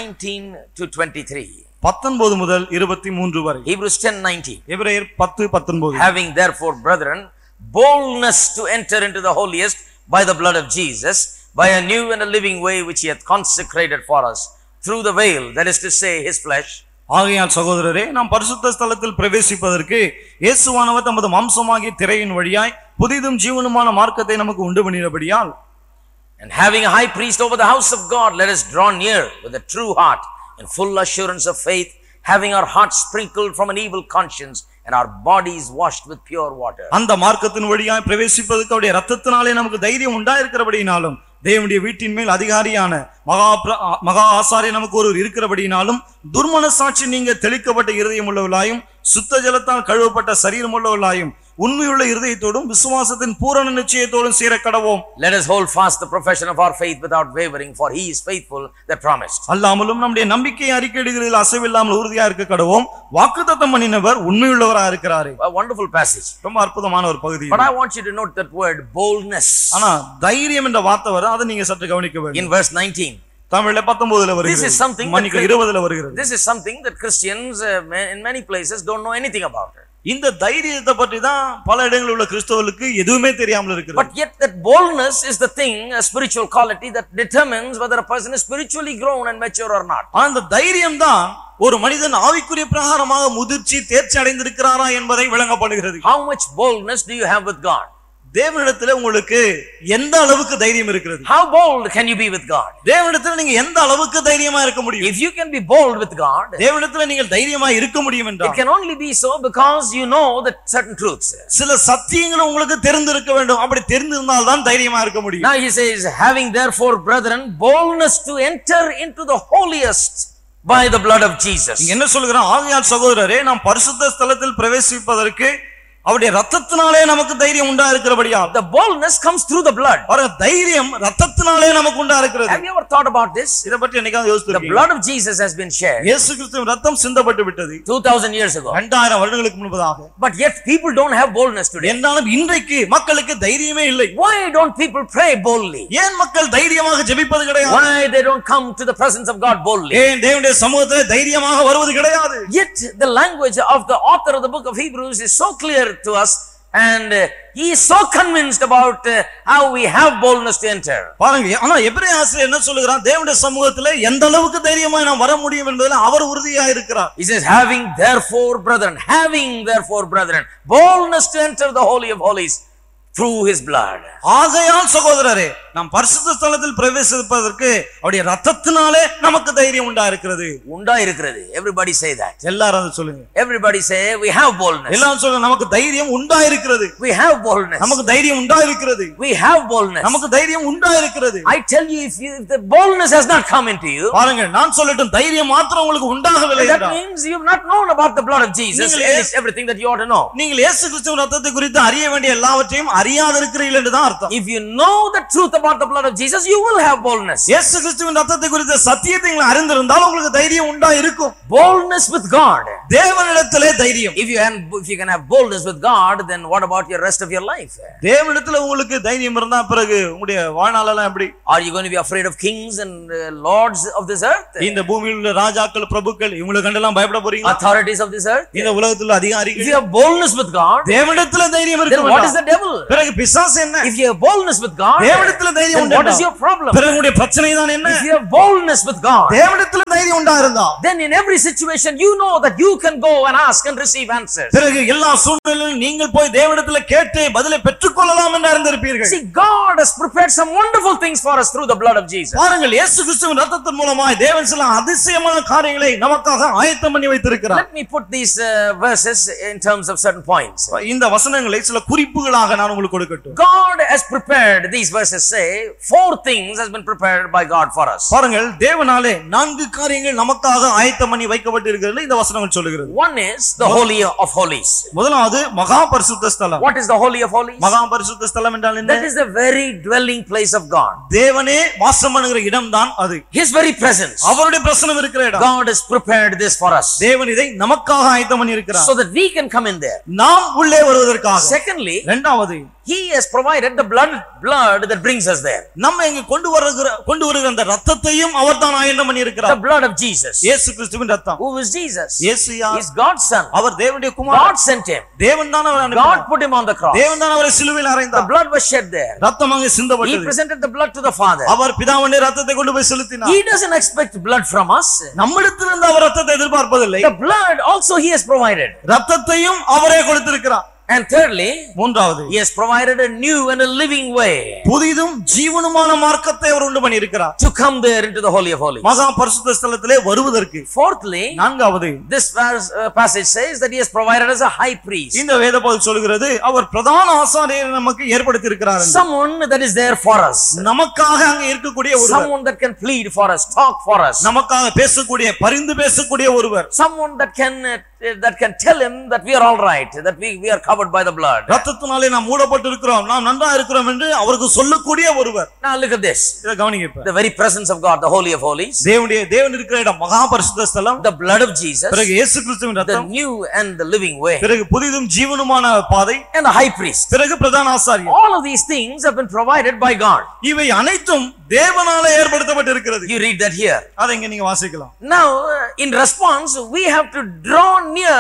Speaker 2: 19 to 23
Speaker 1: பத்தொன்பது முதல் இருபத்தி மூன்று வரை
Speaker 2: hebrews 10 19
Speaker 1: எபிரேயர் பத்து பத்தொன்பது
Speaker 2: having therefore brethren boldness to enter into the holiest by the blood of jesus by a new and a living way which he hath consecrated for us through the veil that is to say his flesh
Speaker 1: ஆகையால் சகோதரரே நாம் பரிசுத்த ஸ்தலத்தில் பிரவேசிப்பதற்கு இயேசுவானவர் தமது மாம்சமாகிய திரையின் வழியாய் புதிதும் ஜீவனுமான மார்க்கத்தை நமக்கு உண்டு பண்ணினபடியால்
Speaker 2: and having a high priest over the house of god let us draw near with a true heart in full assurance of faith having our hearts sprinkled from an evil conscience and our bodies washed with pure water
Speaker 1: அந்த மார்க்கத்தின் வழியாய் பிரவேசிப்பதற்கு அவருடைய ரத்தத்தினாலே நமக்கு தைரியம் உண்டாயிருக்கிறபடியினாலும் தேவனுடைய வீட்டின் மேல் அதிகாரியான மகா பிர- மகா ஆசாரிய நமக்கு ஒருவர் இருக்கிறபடியினாலும் துர்மன சாட்சி நீங்க தெளிக்கப்பட்ட இருதயம் உள்ளவர்களாயும் சுத்த ஜலத்தால் கழுவப்பட்ட சரீரம் உள்ளவர்களாயும் உண்மையுள்ள இருதயத்தோடும் விசுவாசத்தின் பூரண நிச்சயத்தோடும் சேர கடவோம்
Speaker 2: let us hold fast the profession of our faith without wavering for he is faithful that promised
Speaker 1: அல்லாமலும் நம்முடைய நம்பிக்கை அறிக்கையிடுகளில் அசைவில்லாமல் உறுதியா இருக்க கடவோம் வாக்குத்தத்தம் பண்ணினவர் உண்மையுள்ளவரா இருக்கிறாரு
Speaker 2: a wonderful passage
Speaker 1: ரொம்ப அற்புதமான ஒரு பகுதி
Speaker 2: But
Speaker 1: இது.
Speaker 2: I want you to note that word boldness
Speaker 1: ஆனா தைரியம் என்ற வார்த்தை வரும் அதை நீங்க சற்று கவனிக்க வேண்டும்
Speaker 2: in verse 19.
Speaker 1: தமிழ்ல பத்தொன்பதுல
Speaker 2: This is something
Speaker 1: வருகிறது மன்னிக்க
Speaker 2: that-
Speaker 1: இருபதுல வருகிறது
Speaker 2: This is something that Christians uh, ma- in many places don't know anything about.
Speaker 1: இந்த தைரியத்தை பற்றி தான் பல இடங்களில் உள்ள கிறிஸ்தவர்களுக்கு எதுவுமே தெரியாமல் இருக்கிறது
Speaker 2: But yet that boldness is the thing, a spiritual quality that determines whether a person is spiritually grown and mature or not.
Speaker 1: ஆனா அந்த தைரியம் தான் ஒரு மனிதன் ஆவிக்குரிய பிரகாரமாக முதிர்ச்சி தேர்ச்சி அடைந்திருக்கிறாரா என்பதை விளங்கப்படுகிறது
Speaker 2: How much boldness do you have with God?
Speaker 1: தேவனிடத்துல உங்களுக்கு எந்த அளவுக்கு தைரியம் இருக்கிறது
Speaker 2: How bold can you be with God?
Speaker 1: தேவனிடத்துல நீங்க எந்த அளவுக்கு தைரியமா இருக்க முடியும்
Speaker 2: If you can be bold with God,
Speaker 1: தேவனிடத்துல நீங்கள் தைரியமா இருக்க முடியும்
Speaker 2: it
Speaker 1: என்றால்
Speaker 2: can only be so because you know that certain truths.
Speaker 1: சில சத்தியங்கள் உங்களுக்கு தெரிந்திருக்க வேண்டும் அப்படி தெரிந்திருந்தால் தான் தைரியமா இருக்க முடியும்
Speaker 2: Now he says, having therefore, brethren, boldness to enter into the holiest by the blood of Jesus.
Speaker 1: இங்க என்ன சொல்லுகிறான் ஆகையால் சகோதரரே நாம் பரிசுத்த ஸ்தலத்தில் பிரவேசிப்பதற்கு அவருடைய ரத்தத்தினாலே நமக்கு தைரியம் உண்டா இருக்கிறபடியா
Speaker 2: The boldness comes through the blood.
Speaker 1: பாருங்க தைரியம் ரத்தத்தினாலே நமக்கு உண்டா இருக்கிறது
Speaker 2: Have you ever thought about this?
Speaker 1: இதை பற்றி என்னைக்காவது
Speaker 2: The
Speaker 1: யோசித்து
Speaker 2: blood of Jesus has been shed
Speaker 1: இயேசு கிறிஸ்துவின் ரத்தம் சிந்தப்பட்டு விட்டது
Speaker 2: 2000 years ago.
Speaker 1: இரண்டாயிரம் வருடங்களுக்கு முன்பதாக
Speaker 2: But yet people don't have boldness today.
Speaker 1: என்றாலும் இன்றைக்கு மக்களுக்கு தைரியமே இல்லை
Speaker 2: Why don't people pray boldly?
Speaker 1: ஏன் மக்கள் தைரியமாக ஜெபிப்பது கிடையாது
Speaker 2: Why they don't come to the presence of God boldly?
Speaker 1: ஏன் தேவனுடைய சமூகத்தில் தைரியமாக வருவது கிடையாது
Speaker 2: Yet the language of the author of the book of Hebrews is so clear to us And uh, he is so convinced about uh, how we have boldness to enter.
Speaker 1: பாருங்க ஆனா எபிரே ஆசிரியர் என்ன சொல்லுகிறான் தேவனுடைய சமூகத்துல எந்த அளவுக்கு தைரியமா நாம் வர முடியும் என்பதில் அவர் உறுதியா இருக்கிறார்
Speaker 2: He says, having therefore, brethren, having therefore, brethren, boldness to enter the Holy of Holies through his blood.
Speaker 1: ஆகையால் சகோதரரே நாம் பரிசுத்த ஸ்தலத்தில் பிரவேசிப்பதற்கு அவருடைய ரத்தத்தினாலே நமக்கு தைரியம் உண்டா இருக்கிறது
Speaker 2: உண்டா இருக்கிறது everybody say that
Speaker 1: எல்லாரும் அதை சொல்லுங்க
Speaker 2: everybody say we have boldness
Speaker 1: எல்லாரும் சொல்லுங்க நமக்கு தைரியம் உண்டா இருக்கிறது
Speaker 2: we have boldness
Speaker 1: நமக்கு தைரியம் உண்டா இருக்கிறது
Speaker 2: we have boldness
Speaker 1: நமக்கு தைரியம் உண்டா இருக்கிறது
Speaker 2: i tell you if, you if the boldness has not come into you
Speaker 1: பாருங்க நான் சொல்லட்டும் தைரியம் மாத்திரம் உங்களுக்கு உண்டாகவில்லை
Speaker 2: that
Speaker 1: என்றால்,
Speaker 2: means you've not known about the blood of jesus
Speaker 1: நீங்கள்
Speaker 2: at least everything that you ought to know
Speaker 1: நீங்கள் இயேசு கிறிஸ்துவின் ரத்தத்தை குறித்து அறிய வேண்டிய எல்லாவற்றையும் அறியாது இருக்கிறீர்கள் என்றுதான் அர்த்தம்
Speaker 2: if you know the truth about the blood of jesus you will have boldness
Speaker 1: இயேசு கிறிஸ்துவின் ரத்தத்தை குறித்த சத்தியத்தை நீங்கள் அறிந்திருந்தால் உங்களுக்கு தைரியம் உண்டா இருக்கும்
Speaker 2: boldness with god
Speaker 1: தேவனிடத்திலே தைரியம்
Speaker 2: if you can if you can have boldness with god then what about your rest of your life
Speaker 1: தேவனிடத்துல உங்களுக்கு தைரியம் இருந்தா பிறகு உங்களுடைய வாழ்நாளெல்லாம் எப்படி
Speaker 2: are you going to be afraid of kings and uh, lords of this earth
Speaker 1: இந்த பூமியில் உள்ள ராஜாக்கள் பிரபுக்கள் இவங்களை கண்டெல்லாம் பயப்பட போறீங்களா
Speaker 2: authorities of this earth
Speaker 1: இந்த உலகத்தில் உள்ள
Speaker 2: if
Speaker 1: அதிகாரிகள்
Speaker 2: you have boldness with god
Speaker 1: தேவனிடத்துல தைரியம்
Speaker 2: then what is
Speaker 1: இருக்கு
Speaker 2: the devil
Speaker 1: பிறகு பிசாசு என்ன
Speaker 2: if you have boldness with god
Speaker 1: தேவனிடத்துல தைரியம்
Speaker 2: then what is
Speaker 1: உண்டா
Speaker 2: your problem
Speaker 1: பிறகு உங்களுடைய பிரச்சனை தான் என்ன
Speaker 2: if you have boldness with god
Speaker 1: தேவனிடத்துல தைரியம் உண்டா இருந்தா
Speaker 2: then in every situation you know that you can go and ask and receive answers
Speaker 1: பிறகு எல்லா சூழ்நிலையிலும் நீங்கள் போய் தேவனிடத்துல கேட்டு பதிலை பெற்றுக்கொள்ளலாம் என்று அறிந்திருப்பீர்கள்
Speaker 2: see god has prepared some wonderful things for us through the blood of jesus
Speaker 1: பாருங்கள் இயேசு கிறிஸ்துவின் ரத்தத்தின் மூலமாய் தேவன் சில அதிசயமான காரியங்களை நமக்காக ஆயத்தம் பண்ணி வைத்திருக்கிறார்
Speaker 2: let me put these uh, verses in terms of certain points
Speaker 1: இந்த வசனங்களை சில குறிப்புகளாக நான் உங்களுக்கு கொடுக்கட்டும்
Speaker 2: god has prepared these verses say four things has been prepared by god for us
Speaker 1: பாருங்கள் தேவனாலே நான்கு காரியங்கள் நமக்காக ஆயத்தம் பண்ணி வைக்கப்பட்டிருக்கிறது இந்த வசனங்கள் சொல்லுகிறது
Speaker 2: one is the holy of holies
Speaker 1: முதலாவது மகா பரிசுத்த ஸ்தலம்
Speaker 2: what is the holy of holies
Speaker 1: மகா பரிசுத்த ஸ்தலம் என்றால் என்ன
Speaker 2: that is the very dwelling place of god
Speaker 1: தேவனே வாசம் பண்ணுகிற இடம் தான் அது
Speaker 2: his very presence
Speaker 1: அவருடைய பிரசனம் இருக்கிற இடம்
Speaker 2: god has prepared this for us
Speaker 1: தேவன் இதை நமக்காக ஆயத்தம் பண்ணி இருக்கிறார்
Speaker 2: so that we can come in there
Speaker 1: நாம் உள்ளே வருவதற்காக
Speaker 2: secondly
Speaker 1: இரண்டாவது
Speaker 2: he has provided the blood blood that brings us there
Speaker 1: நம்ம இங்க கொண்டு வருகிற கொண்டு வருகிற அந்த ரத்தத்தையும் அவர் தான் ஆயத்தம் பண்ணி
Speaker 2: the
Speaker 1: இருக்கிறார்
Speaker 2: blood of jesus
Speaker 1: இயேசு கிறிஸ்துவின் ரத்தம்
Speaker 2: who is jesus
Speaker 1: இயேசு யார்
Speaker 2: he's god's son
Speaker 1: அவர் தேவனுடைய குமாரன்
Speaker 2: god sent him
Speaker 1: தேவன் தான் அவர்
Speaker 2: god
Speaker 1: அனுப்பினார்
Speaker 2: put him on the cross
Speaker 1: தேவன் தான் அவரை சிலுவையில்
Speaker 2: the
Speaker 1: அறைந்தார்
Speaker 2: blood was shed there
Speaker 1: ரத்தம் அங்கே
Speaker 2: he
Speaker 1: சிந்தப்பட்டது
Speaker 2: presented the blood to the father
Speaker 1: அவர் பிதாவுடைய ரத்தத்தை கொண்டு போய் செலுத்தினார்
Speaker 2: he doesn't expect blood from us
Speaker 1: நம்மிடத்திலிருந்து அவர் ரத்தத்தை எதிர்பார்ப்பதில்லை
Speaker 2: the blood also he has provided
Speaker 1: ரத்தத்தையும் அவரே கொடுத்திருக்கிறார்
Speaker 2: and thirdly
Speaker 1: மூன்றாவது
Speaker 2: he has provided a new and a living way
Speaker 1: புதிதும் ஜீவனுமான மார்க்கத்தை அவர் உண்டு பண்ணி இருக்கிறார்
Speaker 2: to come there into the holy of holies
Speaker 1: மகா பரிசுத்த ஸ்தலத்திலே வருவதற்கு
Speaker 2: fourthly
Speaker 1: நான்காவது
Speaker 2: this verse, uh, passage says that he has provided us a high priest
Speaker 1: இந்த வேத பகுதி சொல்கிறது அவர் பிரதான ஆசாரியரை நமக்கு ஏற்படுத்தி இருக்கிறார் என்று.
Speaker 2: someone that is there for us
Speaker 1: நமக்காக அங்க இருக்கக்கூடிய ஒருவர்
Speaker 2: someone that can plead for us talk for us
Speaker 1: நமக்காக பேசக்கூடிய பரிந்து பேசக்கூடிய ஒருவர்
Speaker 2: someone that can uh, that can tell him that we are all right that we, we are covered by the blood
Speaker 1: ரத்தத்தினாலே நாம் மூடப்பட்டு இருக்கிறோம் நாம் நன்றா இருக்கிறோம் என்று அவருக்கு சொல்லக்கூடிய ஒருவர்
Speaker 2: now look at this
Speaker 1: இதை கவனிங்க இப்ப
Speaker 2: the very presence of god the holy of holies
Speaker 1: தேவனுடைய தேவன் இருக்கிற இடம் மகா பரிசுத்த ஸ்தலம்
Speaker 2: the blood of jesus
Speaker 1: பிறகு இயேசு கிறிஸ்துவின்
Speaker 2: the
Speaker 1: ரத்தம்
Speaker 2: new and the living way
Speaker 1: பிறகு புதிதும் ஜீவனுமான பாதை
Speaker 2: and the high priest
Speaker 1: பிறகு பிரதான ஆசாரியர்
Speaker 2: all of these things have been provided by god
Speaker 1: இவை அனைத்தும் தேவனாலே ஏற்படுத்தப்பட்டிருக்கிறது
Speaker 2: you read that here
Speaker 1: அதை இங்க நீங்க வாசிக்கலாம்
Speaker 2: Now, uh, in response, we have to draw near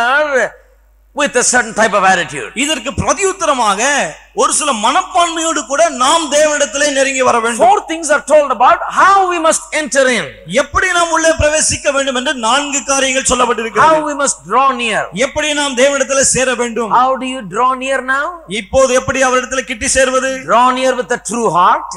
Speaker 2: with a certain type of attitude.
Speaker 1: இதற்கு பிரதியுத்தரமாக ஒரு சில மனப்பான்மையோடு கூட நாம் தேவனிடத்திலே நெருங்கி வர வேண்டும்
Speaker 2: Four things are told about how we must enter in,
Speaker 1: எப்படி நாம் உள்ளே பிரவேசிக்க வேண்டும் என்று நான்கு காரியங்கள் சொல்லப்பட்டிருக்கிறது
Speaker 2: how we must draw near.
Speaker 1: எப்படி நாம் தேவனிடத்திலே சேர வேண்டும்
Speaker 2: How do you draw near now?
Speaker 1: இப்போது எப்படி அவரிடத்துல கிட்டி சேர்வது
Speaker 2: Draw near with a true heart.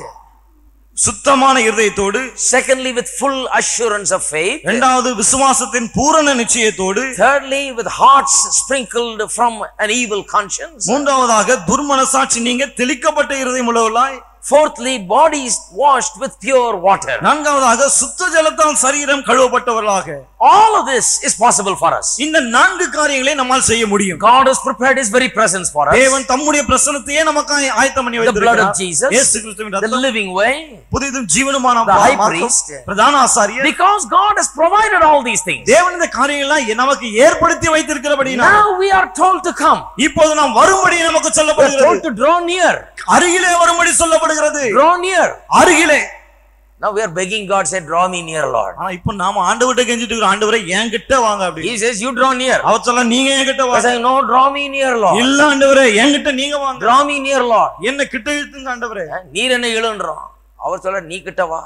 Speaker 1: சுத்தமான இருதயத்தோடு
Speaker 2: Secondly, with full assurance of faith.
Speaker 1: இரண்டாவது விசுவாசத்தின் பூரண நிச்சயத்தோடு
Speaker 2: Thirdly, with hearts sprinkled from an evil conscience.
Speaker 1: மூன்றாவதாக துர்மனசாட்சி நீங்க தெளிக்கப்பட்ட இருதயம் உள்ளவர்களாய்
Speaker 2: Fourthly, bodies washed with pure water.
Speaker 1: நான்காவதாக சுத்த ஜலத்தால் சரீரம் கழுவப்பட்டவர்களாக
Speaker 2: All of this is possible for us.
Speaker 1: இந்த நான்கு காரியங்களை நம்மால் செய்ய முடியும்
Speaker 2: God has prepared His very presence for us.
Speaker 1: தேவன் தம்முடைய பிரசனத்தையே நமக்காக ஆயத்தம் பண்ணி
Speaker 2: The blood of
Speaker 1: வைத்திருக்கிறார்
Speaker 2: Jesus,
Speaker 1: இயேசு கிறிஸ்துவின்
Speaker 2: the
Speaker 1: ரத்தம்
Speaker 2: living way,
Speaker 1: புதிதும் ஜீவனுமான
Speaker 2: The high
Speaker 1: மார்க்கம்,
Speaker 2: priest.
Speaker 1: பிரதான ஆசாரியர்
Speaker 2: because God has provided all these things.
Speaker 1: தேவன் இந்த காரியங்கள்லாம் நமக்கு ஏற்படுத்தி வைத்திருக்கிறபடினா
Speaker 2: Now we are told to come.
Speaker 1: இப்போது நாம் வரும்படி நமக்கு
Speaker 2: We are told
Speaker 1: சொல்லப்படுகிறது
Speaker 2: to draw near.
Speaker 1: அருகிலே வரும்படி சொல்லப்படுகிறது
Speaker 2: Draw near.
Speaker 1: அருகிலே
Speaker 2: Now we are begging God, say, draw me near, Lord.
Speaker 1: ஆனா இப்ப நாம ஆண்டவர்கிட்ட கெஞ்சிட்டு இருக்கிறோம் ஆண்டவரே என்கிட்ட வாங்க அப்படி
Speaker 2: He says, you draw near.
Speaker 1: அவர் சொல்ல நீங்க என்கிட்ட
Speaker 2: I
Speaker 1: வாங்க
Speaker 2: say, no, draw me near, Lord.
Speaker 1: இல்ல ஆண்டவரே என்கிட்ட நீங்க வாங்க
Speaker 2: Draw me near, Lord.
Speaker 1: என்ன கிட்ட இழுத்துங்க ஆண்டவரே
Speaker 2: நீர் என்ன இழுன்றோம் அவர் சொல்ல நீ கிட்ட வா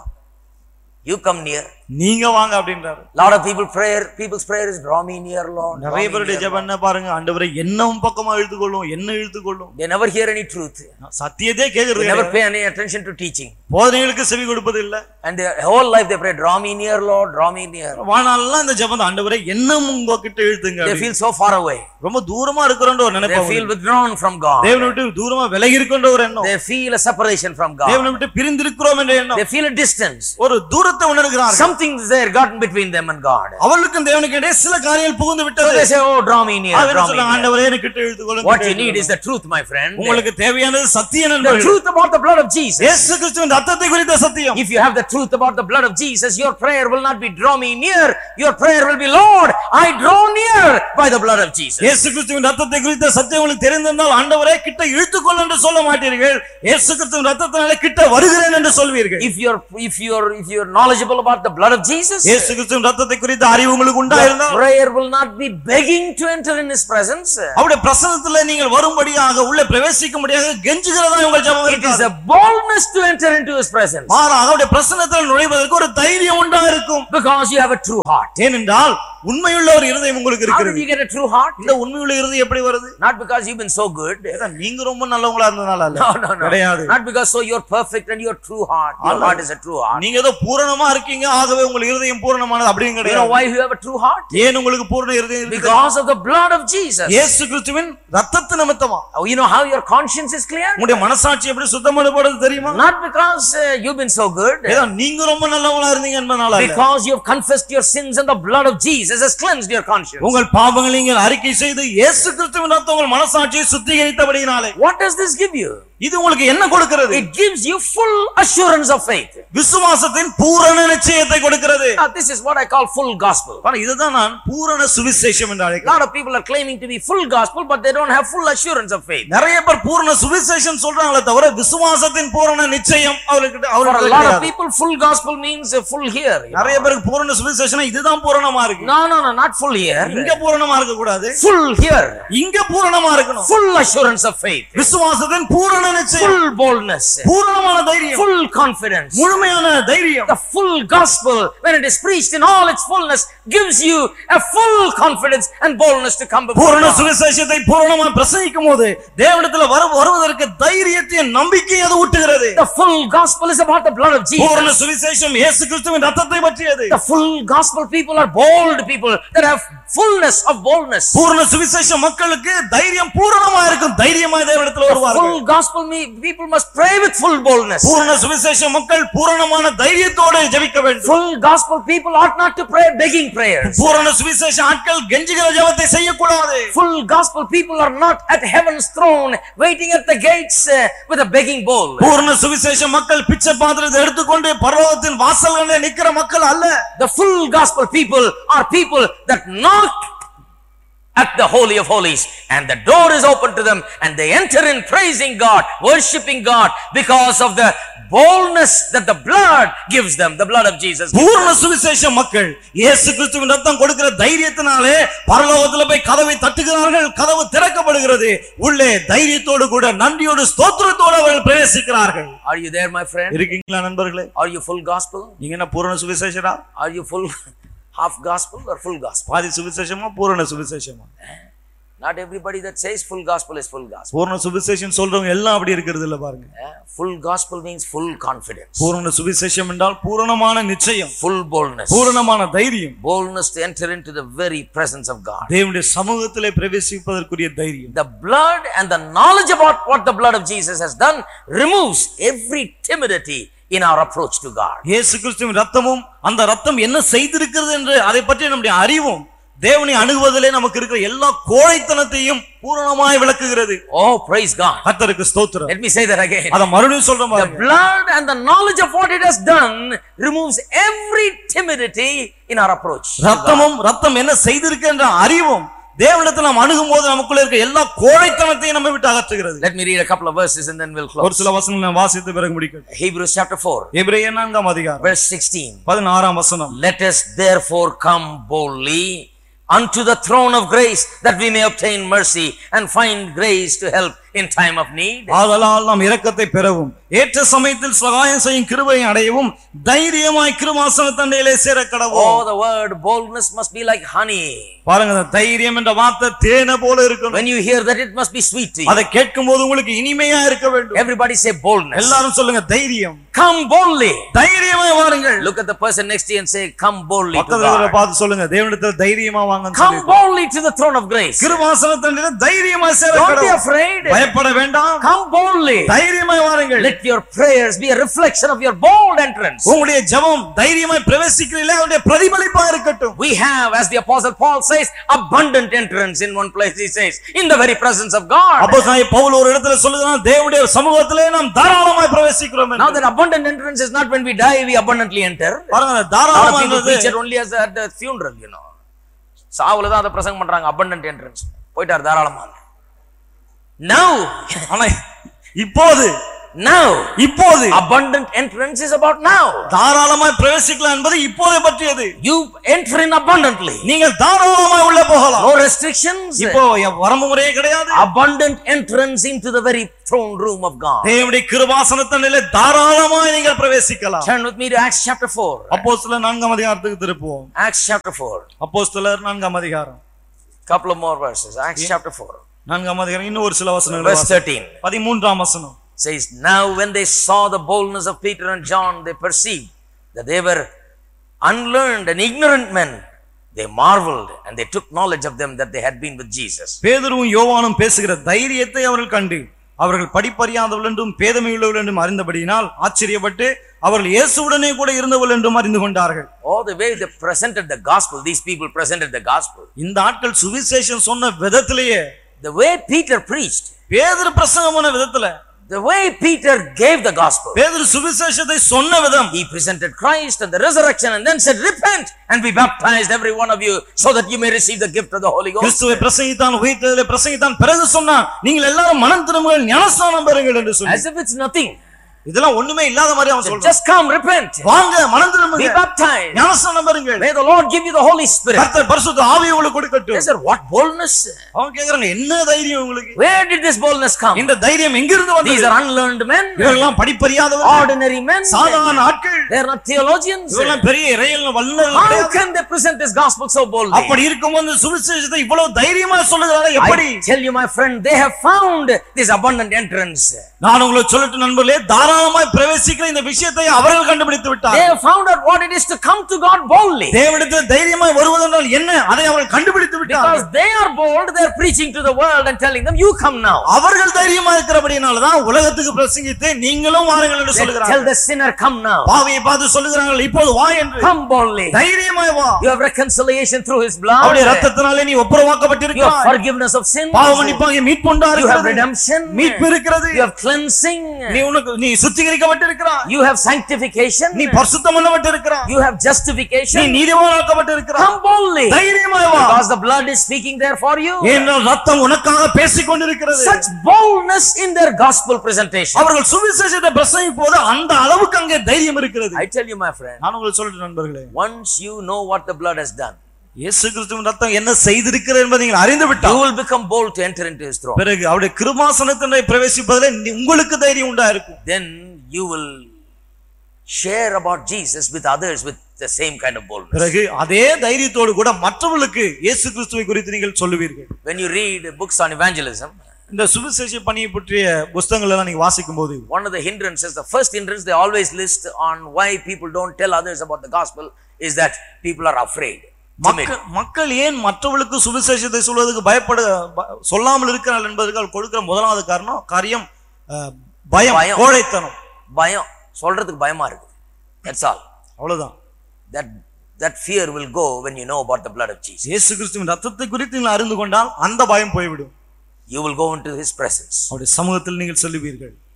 Speaker 2: யூ கம் நியர்
Speaker 1: நீங்க வாங்க அப்படின்றாரு
Speaker 2: lot of people prayer peoples prayer is draw me near lord draw
Speaker 1: நிறைய
Speaker 2: me
Speaker 1: பேருடைய
Speaker 2: near,
Speaker 1: ஜெபம் என்ன பாருங்க ஆண்டவரே என்னவும் பக்கமா இழுத்துக்கொள்ளும் என்ன இழுத்துக்கொள்ளும்
Speaker 2: Lord. they never hear any truth
Speaker 1: சத்தியத்தை
Speaker 2: they
Speaker 1: கேக்குறது
Speaker 2: never
Speaker 1: கிடையாது.
Speaker 2: pay any attention to teaching
Speaker 1: போதனைகளுக்கு செவி கொடுப்பது இல்ல
Speaker 2: and their whole life they pray draw me near lord draw me near
Speaker 1: வாழ்நாள்லாம் இந்த ஜெபம் தான் ஆண்டவரே என்ன உங்க கிட்ட இழுத்துங்க
Speaker 2: they
Speaker 1: அப்படின்னு.
Speaker 2: feel so far away
Speaker 1: ரொம்ப தூரமா இருக்கிறோன்ற ஒரு
Speaker 2: they
Speaker 1: நினைப்பு
Speaker 2: feel
Speaker 1: அவங்களுக்கு.
Speaker 2: withdrawn from god
Speaker 1: தேவனை விட்டு தூரமா விலகி இருக்கின்ற ஒரு எண்ணம்
Speaker 2: they feel a separation from god
Speaker 1: தேவனை விட்டு பிரிந்திருக்கிறோம் என்ற எண்ணம்
Speaker 2: they feel a distance
Speaker 1: ஒரு தூரத்தை உணர்கிறார்கள்
Speaker 2: something is there gotten between them and god
Speaker 1: அவளுக்கும் தேவனுக்கு இடையே சில காரியங்கள் புகுந்து
Speaker 2: so
Speaker 1: விட்டது
Speaker 2: they say oh draw me near
Speaker 1: our
Speaker 2: draw me
Speaker 1: சொல்ல
Speaker 2: near
Speaker 1: ஆண்டவரே எனக்கு கிட்ட இழுத்துக்கொள்ளுங்க
Speaker 2: what
Speaker 1: கிட்ட
Speaker 2: you need is
Speaker 1: இழுத்துக்கொள்ளுங்க.
Speaker 2: the truth my friend
Speaker 1: உங்களுக்கு தேவையானது சத்திய
Speaker 2: the
Speaker 1: நண்பர்கள்
Speaker 2: truth about the blood of jesus
Speaker 1: இயேசு கிறிஸ்துவின் ரத்தத்தை குறித்த சத்தியம்
Speaker 2: If you have the truth about the blood of Jesus, your prayer will not be draw me near. Your prayer will be, Lord, I draw near by the blood of Jesus.
Speaker 1: இயேசு கிறிஸ்துவின் ரத்தத்தை குறித்த சத்தியம் உங்களுக்கு தெரிந்திருந்தால் ஆண்டவரே கிட்ட இழுத்துக்கொள் என்று சொல்ல மாட்டீர்கள் இயேசு கிறிஸ்துவின் ரத்தத்தினாலே கிட்ட வருகிறேன் என்று சொல்வீர்கள்
Speaker 2: If you're if you're if you're knowledgeable about the blood of Jesus,
Speaker 1: இயேசு கிறிஸ்துவின் ரத்தத்தை குறித்த அறிவு உங்களுக்கு
Speaker 2: your
Speaker 1: உண்டாயிருந்தால்
Speaker 2: prayer will not be begging to enter in His presence.
Speaker 1: அவருடைய பிரசனத்துல நீங்கள் வரும்படியாக உள்ளே பிரவேசிக்க முடியாக கெஞ்சுகிறதா உங்கள் ஜெபம்
Speaker 2: It is
Speaker 1: இருக்காது
Speaker 2: a boldness to enter into His presence
Speaker 1: மாறாக அவருடைய பிரசனத்தில் நுழைவதற்கு ஒரு தைரியம் உண்டா இருக்கும்
Speaker 2: because you have a true heart.
Speaker 1: ஏனென்றால் உண்மையுள்ள ஒரு இருதயம் உங்களுக்கு
Speaker 2: How did
Speaker 1: இருக்கிறது
Speaker 2: you get a true heart?
Speaker 1: இந்த உண்மையுள்ள இருதயம் எப்படி வருது
Speaker 2: Not because you've been so good.
Speaker 1: ஏதா நீங்க ரொம்ப நல்லவங்களா இருந்ததுனால அல்ல
Speaker 2: No, no, no.
Speaker 1: கிடையாது
Speaker 2: Not because so you're perfect and your true heart. Your
Speaker 1: Allah.
Speaker 2: heart is a true heart.
Speaker 1: நீங்க ஏதோ பூரணமா இருக்கீங்க ஆகவே உங்கள் இருதயம் பூரணமானது அப்படின்னு
Speaker 2: You know
Speaker 1: கிடையாது
Speaker 2: why you have a true heart?
Speaker 1: ஏன் உங்களுக்கு பூரண இருதயம் இருக்குது
Speaker 2: Because of the blood of Jesus.
Speaker 1: இயேசு கிறிஸ்துவின் ரத்தத்து நிமித்தமா
Speaker 2: Oh, you know how your conscience is clear?
Speaker 1: உங்களுடைய மனசாட்சி எப்படி சுத்தமானப்படுது தெரியுமா
Speaker 2: Not because uh, you've been so good,
Speaker 1: ஏதோ நீங்க ரொம்ப நல்லவங்களா இருந்தீங்க என்பதனால அல்ல.
Speaker 2: because you've confessed your sins and the blood of Jesus has cleansed your conscience.
Speaker 1: உங்கள் பாவங்களை நீங்கள் அறிக்கை செய்து இயேசு கிறிஸ்துவின் ரத்தம் உங்கள் மனசாட்சியை சுத்திகரித்தபடியினாலே
Speaker 2: What does this give you?
Speaker 1: இது உங்களுக்கு என்ன கொடுக்கிறது
Speaker 2: It gives you full assurance of faith.
Speaker 1: விசுவாசத்தின் பூரண நிச்சயத்தை கொடுக்கிறது
Speaker 2: Now, this is what I call full gospel.
Speaker 1: ஆனா இதுதான் நான் பூரண சுவிசேஷம் என்று
Speaker 2: A
Speaker 1: அழைக்கிறேன்
Speaker 2: lot of people are claiming to be full gospel, but they don't have full assurance of faith.
Speaker 1: நிறைய பேர் பூரண சுவிசேஷம் சொல்றாங்களே தவிர விசுவாசத்தின் பூரண நிச்சயம் அவர்கிட்ட
Speaker 2: For a
Speaker 1: அவருக்கு
Speaker 2: lot of
Speaker 1: கிடையாது.
Speaker 2: people, full gospel means uh, full here. you know.
Speaker 1: நிறைய பேருக்கு பூரண சுவிசேஷம் இதுதான் பூரணமா இருக்கு
Speaker 2: No, no, no, not full here.
Speaker 1: இங்க பூரணமா இருக்க கூடாது
Speaker 2: Full here.
Speaker 1: இங்க பூரணமா இருக்கணும்
Speaker 2: Full assurance of faith.
Speaker 1: விசுவாசத்தின் பூரண நிச்சயம்
Speaker 2: Full boldness.
Speaker 1: பூரணமான தைரியம்
Speaker 2: Full confidence.
Speaker 1: முழுமையான தைரியம்
Speaker 2: The full gospel, when it is preached in all its fullness, gives you a full confidence and boldness to come before
Speaker 1: பூரண
Speaker 2: God.
Speaker 1: சுவிசேஷத்தை பூரணமா பிரசங்கிக்கும் போது தேவனிடத்துல வர வருவதற்கு தைரியத்தையும் நம்பிக்கையை அது ஊட்டுகிறது
Speaker 2: The full gospel is about the blood of
Speaker 1: பூரண
Speaker 2: Jesus.
Speaker 1: சுவிசேஷம் இயேசு கிறிஸ்துவின் ரத்தத்தை பற்றியது
Speaker 2: The full gospel people are bold people that have fullness of boldness.
Speaker 1: பூரண சுவிசேஷ மக்களுக்கு தைரியம் பூரணமா இருக்கும் தைரியமா தேவனிடத்துல வருவார்கள்
Speaker 2: Full gospel me, people must pray with full boldness.
Speaker 1: பூரண சுவிசேஷ மக்கள் பூரணமான தைரியத்தோடு ஜெபிக்க வேண்டும்
Speaker 2: Full gospel people ought not to pray begging prayers.
Speaker 1: பூரண சுவிசேஷ ஆட்கள் கெஞ்சுகிற ஜெபத்தை செய்யக்கூடாது
Speaker 2: Full gospel people are not at heaven's throne waiting at the gates uh, with a begging bowl.
Speaker 1: பூரண சுவிசேஷ மக்கள் பிச்சை பாத்திரத்தை எடுத்துக்கொண்டு பரலோகத்தின் வாசல்களில் நிக்கிற மக்கள் அல்ல
Speaker 2: The full gospel people are people that knock at the holy of holies and the door is open to them and they enter in praising God, worshiping God because of the boldness that the blood gives them, the blood of Jesus. gives
Speaker 1: பூரண
Speaker 2: them.
Speaker 1: சுவிசேஷ மக்கள் இயேசு கிறிஸ்துவின் ரத்தம் கொடுக்கிற தைரியத்தினாலே பரலோகத்துல போய் கதவை தட்டுகிறார்கள் கதவு திறக்கப்படுகிறது உள்ளே தைரியத்தோடு கூட நன்றியோடு ஸ்தோத்திரத்தோடு அவர்கள் பிரவேசிக்கிறார்கள்
Speaker 2: Are you there, my friend?
Speaker 1: இருக்கீங்களா நண்பர்களே
Speaker 2: Are you full gospel?
Speaker 1: நீங்க என்ன பூரண சுவிசேஷரா
Speaker 2: Are you full half gospel or full gospel?
Speaker 1: பாதி சுவிசேஷமா பூரண சுவிசேஷமா
Speaker 2: Not everybody that says full gospel is full gospel.
Speaker 1: பூரண சுவிசேஷம் சொல்றவங்க எல்லாம் அப்படி இருக்கிறது இல்ல பாருங்க
Speaker 2: Eh? Full gospel means full confidence,
Speaker 1: பூரண சுவிசேஷம் என்றால் பூரணமான நிச்சயம்
Speaker 2: full boldness,
Speaker 1: பூரணமான தைரியம்
Speaker 2: boldness to enter into the very presence of God.
Speaker 1: தேவனுடைய சமூகத்திலே பிரவேசிப்பதற்குரிய தைரியம்
Speaker 2: The blood and the knowledge about what the blood of Jesus has done removes every timidity in our approach to God.
Speaker 1: இயேசு கிறிஸ்துவின் ரத்தமும் அந்த ரத்தம் என்ன செய்திருக்கிறது என்று அதை பற்றி நம்முடைய அறிவும் தேவனை அணுகுவதிலே நமக்கு இருக்கிற எல்லா கோழைத்தனத்தையும் பூரணமாய் விளக்குகிறது
Speaker 2: Oh, praise God.
Speaker 1: கர்த்தருக்கு ஸ்தோத்திரம்
Speaker 2: Let me say that again.
Speaker 1: அத மறுபடியும் சொல்ற
Speaker 2: The
Speaker 1: பாருங்க
Speaker 2: blood and the knowledge of what it has done removes every timidity in our approach. to God.
Speaker 1: ரத்தமும் ரத்தம் என்ன செய்திருக்கு என்ற அறிவும் தேவனிடத்தில் நாம் அணுகும் போது நமக்குள்ள இருக்க எல்லா கோழைத்தனத்தையும் நம்ம விட்டு அகற்றுகிறது
Speaker 2: Let me read a couple of verses and then we'll
Speaker 1: ஒரு
Speaker 2: close.
Speaker 1: சில வசனங்கள் நான் வாசித்து பிறகு முடிக்கட்டும்
Speaker 2: Hebrews chapter 4,
Speaker 1: எபிரேயர் நான்காம் அதிகாரம்
Speaker 2: verse 16.
Speaker 1: பதினாறாம் வசனம்
Speaker 2: Let us therefore come boldly unto the throne of grace that we may obtain mercy and find grace to help in time of need.
Speaker 1: ஆதலால் நாம் இரக்கத்தை பெறவும் ஏற்ற சமயத்தில் சகாயம் செய்யும் கிருபையை அடையவும் தைரியமாய் கிருமாசன தண்டையிலே சேர கடவோம்
Speaker 2: Oh, the word boldness must be like honey.
Speaker 1: பாருங்க அந்த தைரியம் என்ற வார்த்தை தேனை போல இருக்கணும்
Speaker 2: When you hear that, it must be sweet to you.
Speaker 1: அதை கேட்கும் போது உங்களுக்கு இனிமையா இருக்க வேண்டும்
Speaker 2: Everybody say boldness.
Speaker 1: எல்லாரும் சொல்லுங்க தைரியம்
Speaker 2: Come boldly.
Speaker 1: தைரியமாய் வாருங்கள்
Speaker 2: Look at the person next to you and say, Come boldly to
Speaker 1: பக்கத்துல இருக்கிறவரை
Speaker 2: God.
Speaker 1: பார்த்து சொல்லுங்க தேவனிடத்தில் தைரியமா வாங்க
Speaker 2: Come boldly to the throne of grace.
Speaker 1: கிருபாசன தண்டையில தைரியமா சேர
Speaker 2: Don't be
Speaker 1: கடவோம்
Speaker 2: afraid.
Speaker 1: பயப்பட வேண்டாம்
Speaker 2: Come boldly.
Speaker 1: தைரியமாய் வாருங்கள்
Speaker 2: Let your prayers be a reflection of your bold entrance.
Speaker 1: உங்களுடைய ஜெபம் தைரியமாய் பிரவேசிக்கிறீங்களே அவருடைய பிரதிபலிப்பா இருக்கட்டும்
Speaker 2: We have, as the apostle Paul says, abundant entrance in one place. He says, in the very presence of God.
Speaker 1: அப்போஸ்தலனாகிய பவுல் ஒரு இடத்துல சொல்லுகிறான் தேவனுடைய சமூகத்திலே நாம் தாராளமாய் பிரவேசிக்கிறோம் என்று.
Speaker 2: Now that abundant entrance is not when we die, we abundantly enter.
Speaker 1: பாருங்க அந்த
Speaker 2: A lot of people
Speaker 1: தாராளமானது
Speaker 2: preach it only as at the funeral, you know. சாவுல தான் அதை பிரசங்கம் பண்றாங்க abundant entrance. போயிட்டார் தாராளமா. Now,
Speaker 1: ஆனா இப்போது
Speaker 2: now,
Speaker 1: இப்போது
Speaker 2: abundant entrance is about now.
Speaker 1: தாராளமாய் பிரவேசிக்கலாம் என்பது இப்போதை பற்றியது
Speaker 2: You enter in abundantly.
Speaker 1: நீங்கள் தாராளமாய் உள்ள போகலாம்
Speaker 2: No restrictions.
Speaker 1: இப்போ என் வரம்பு முறையே கிடையாது
Speaker 2: Abundant entrance into the very throne room of God.
Speaker 1: தேவனுடைய கிருபாசனத்தனிலே தாராளமாய் நீங்கள் பிரவேசிக்கலாம்
Speaker 2: Turn with me to Acts chapter 4.
Speaker 1: அப்போஸ்தலர் நான்காம் அதிகாரத்துக்கு திருப்புவோம்
Speaker 2: Acts chapter 4.
Speaker 1: அப்போஸ்தலர் நான்காம் அதிகாரம்
Speaker 2: Couple of more verses. Acts chapter 4.
Speaker 1: நான்காம் அதிகாரம் இன்னும் ஒரு சில வசனங்கள்
Speaker 2: Verse
Speaker 1: வாசி.
Speaker 2: 13
Speaker 1: பதிமூன்றாம் வசனம்
Speaker 2: says, Now when they saw the boldness of Peter and John, they perceived that they were unlearned and ignorant men. They marveled and they took knowledge of them that they had been with Jesus.
Speaker 1: பேதுருவும் யோவானும் பேசுகிற தைரியத்தை அவர்கள் கண்டு அவர்கள் படிப்பறியாதவர்கள் என்றும் பேதமையுள்ளவர்கள் என்றும் அறிந்தபடியினால் ஆச்சரியப்பட்டு அவர்கள் இயேசுவுடனே கூட இருந்தவர்கள் என்றும் அறிந்து கொண்டார்கள்
Speaker 2: All the way they presented the gospel, these people presented the gospel.
Speaker 1: இந்த ஆட்கள் சுவிசேஷம் சொன்ன விதத்திலேயே
Speaker 2: The way Peter preached,
Speaker 1: பேதுரு பிரசங்கம் பண்ண விதத்துல
Speaker 2: the way Peter gave the gospel,
Speaker 1: பேதுரு சுவிசேஷத்தை சொன்ன விதம்
Speaker 2: he presented Christ and the resurrection and then said, Repent and be baptized, every one of you, so that you may receive the gift of the Holy Ghost.
Speaker 1: கிறிஸ்துவை பிரசங்கித்தான் உயிர்த்ததிலே பிரசங்கித்தான் பிறகு சொன்னான் நீங்கள் எல்லாரும் மனம் திரும்புங்கள் ஞானஸ்தானம் பெறுங்கள் என்று சொல்லி
Speaker 2: As if it's nothing.
Speaker 1: இதெல்லாம் ஒண்ணுமே இல்லாத மாதிரி அவன் சொல்றான்
Speaker 2: Just come, repent,
Speaker 1: வாங்க மனம்
Speaker 2: be
Speaker 1: திரும்புங்க
Speaker 2: baptized.
Speaker 1: ஞானஸ்தானம் பெறுங்கள்
Speaker 2: May the Lord give you the Holy Spirit.
Speaker 1: கர்த்தர் பரிசுத்த ஆவியை உங்களுக்கு
Speaker 2: They
Speaker 1: கொடுக்கட்டும்
Speaker 2: said, What boldness?
Speaker 1: அவன் கேக்குறாங்க என்ன தைரியம் உங்களுக்கு
Speaker 2: Where did this boldness come?
Speaker 1: இந்த தைரியம் எங்கிருந்து
Speaker 2: These
Speaker 1: வந்தது
Speaker 2: are unlearned men,
Speaker 1: இவர்கள்லாம் படிப்பறியாதவர்கள்
Speaker 2: ordinary men.
Speaker 1: சாதாரண ஆட்கள்
Speaker 2: They are not theologians.
Speaker 1: இவரெல்லாம் பெரிய இறையல் வல்லுநர்கள்
Speaker 2: How
Speaker 1: கிடையாது.
Speaker 2: can they present this gospel so boldly?
Speaker 1: அப்படி இருக்கும்போது சுவிசேஷத்தை இவ்வளவு தைரியமா சொல்லுகிறாங்க எப்படி
Speaker 2: I tell you, my friend, they have found this abundant entrance.
Speaker 1: நான் உங்களுக்கு சொல்லட்டு நண்பர்களே தாராளமாய் பிரவேசிக்கிற இந்த விஷயத்தை அவர்கள் கண்டுபிடித்து
Speaker 2: They
Speaker 1: விட்டார்
Speaker 2: have found out what it is to come to God boldly.
Speaker 1: தேவனிடத்தில் தைரியமாய் வருவதென்றால் என்ன அதை அவர்கள் கண்டுபிடித்து விட்டார்
Speaker 2: Because they are bold, they are preaching to the world and telling them, You come now.
Speaker 1: அவர்கள் தைரியமா இருக்கிறபடினாலதான் உலகத்துக்கு பிரசங்கித்து நீங்களும் வாருங்கள் என்று
Speaker 2: They tell
Speaker 1: சொல்லுகிறார்கள்
Speaker 2: the sinner, Come now.
Speaker 1: பாவியை பார்த்து சொல்லுகிறார்கள் இப்போது வா என்று
Speaker 2: Come boldly.
Speaker 1: தைரியமாய் வா
Speaker 2: You have reconciliation through His blood.
Speaker 1: அவருடைய ரத்தத்தினாலே நீ
Speaker 2: You have
Speaker 1: ஒப்புரவாக்கப்பட்டிருக்கிறாய்
Speaker 2: forgiveness of sins.
Speaker 1: பாவ மன்னிப்பாக மீட்புண்டா
Speaker 2: You have
Speaker 1: இருக்கிறது
Speaker 2: redemption.
Speaker 1: மீட்பு இருக்கிறது
Speaker 2: You have cleansing.
Speaker 1: நீ உனக்கு நீ சுத்திகரிக்கப்பட்டிருக்கிறாய்
Speaker 2: You have sanctification.
Speaker 1: நீ பரிசுத்தம் பண்ணப்பட்டிருக்கிறாய்
Speaker 2: You have
Speaker 1: நீ
Speaker 2: justification.
Speaker 1: நீதிமானாக்கப்பட்டிருக்கிறாய்
Speaker 2: Come boldly.
Speaker 1: தைரியமாய் வா
Speaker 2: Because the blood is speaking there for you.
Speaker 1: ஏனென்றால் ரத்தம் உனக்காக பேசிக் கொண்டிருக்கிறது
Speaker 2: Such boldness in their gospel presentation.
Speaker 1: அவர்கள் சுவிசேஷத்தை பிரசங்கிக்கும் போது அந்த அளவுக்கு அங்கே தைரியம் இருக்கிறது
Speaker 2: I tell you, my friend,
Speaker 1: நான் உங்களுக்கு சொல்றேன் நண்பர்களே
Speaker 2: once you know what the blood has done,
Speaker 1: இயேசு கிறிஸ்துவின் ரத்தம் என்ன செய்திருக்கிறது என்பதை நீங்கள் அறிந்து
Speaker 2: you
Speaker 1: விட்டால்
Speaker 2: will become bold to enter into His throne.
Speaker 1: பிறகு அவருடைய கிருமாசனத்தினை பிரவேசிப்பதில் நீ- உங்களுக்கு தைரியம் உண்டா இருக்கும்
Speaker 2: Then you will share about Jesus with others with the same kind of boldness.
Speaker 1: பிறகு அதே தைரியத்தோடு கூட மற்றவர்களுக்கு இயேசு கிறிஸ்துவை குறித்து நீங்கள் சொல்லுவீர்கள்
Speaker 2: When you read books on evangelism,
Speaker 1: இந்த சுவிசேஷ பணியை பற்றிய புஸ்தகங்கள் எல்லாம் நீங்க வாசிக்கும் போது
Speaker 2: one of the hindrances, the first hindrance they always list on why people don't tell others about the gospel is that people are afraid. timid.
Speaker 1: மக்கள் மக்கள் ஏன் மற்றவர்களுக்கு சுவிசேஷத்தை சொல்வதற்கு பயப்பட ப- சொல்லாமல் இருக்கிறார்கள் என்பதற்கு அவர் கொடுக்கிற முதலாவது காரணம் காரியம் அஹ், பயம்
Speaker 2: பயம்.
Speaker 1: கோழைத்தனம்
Speaker 2: பயம் சொல்றதுக்கு பயமா இருக்கு தட்ஸ் ஆல்
Speaker 1: அவ்வளவுதான்
Speaker 2: that that fear will go when you know about the blood of jesus
Speaker 1: இயேசு கிறிஸ்துவின் ரத்தத்தை குறித்து நீங்கள் அறிந்து கொண்டால் அந்த பயம் போய்விடும்
Speaker 2: you will go into his presence
Speaker 1: அவருடைய சமூகத்தில் நீங்கள் சொல்லுவீர்கள்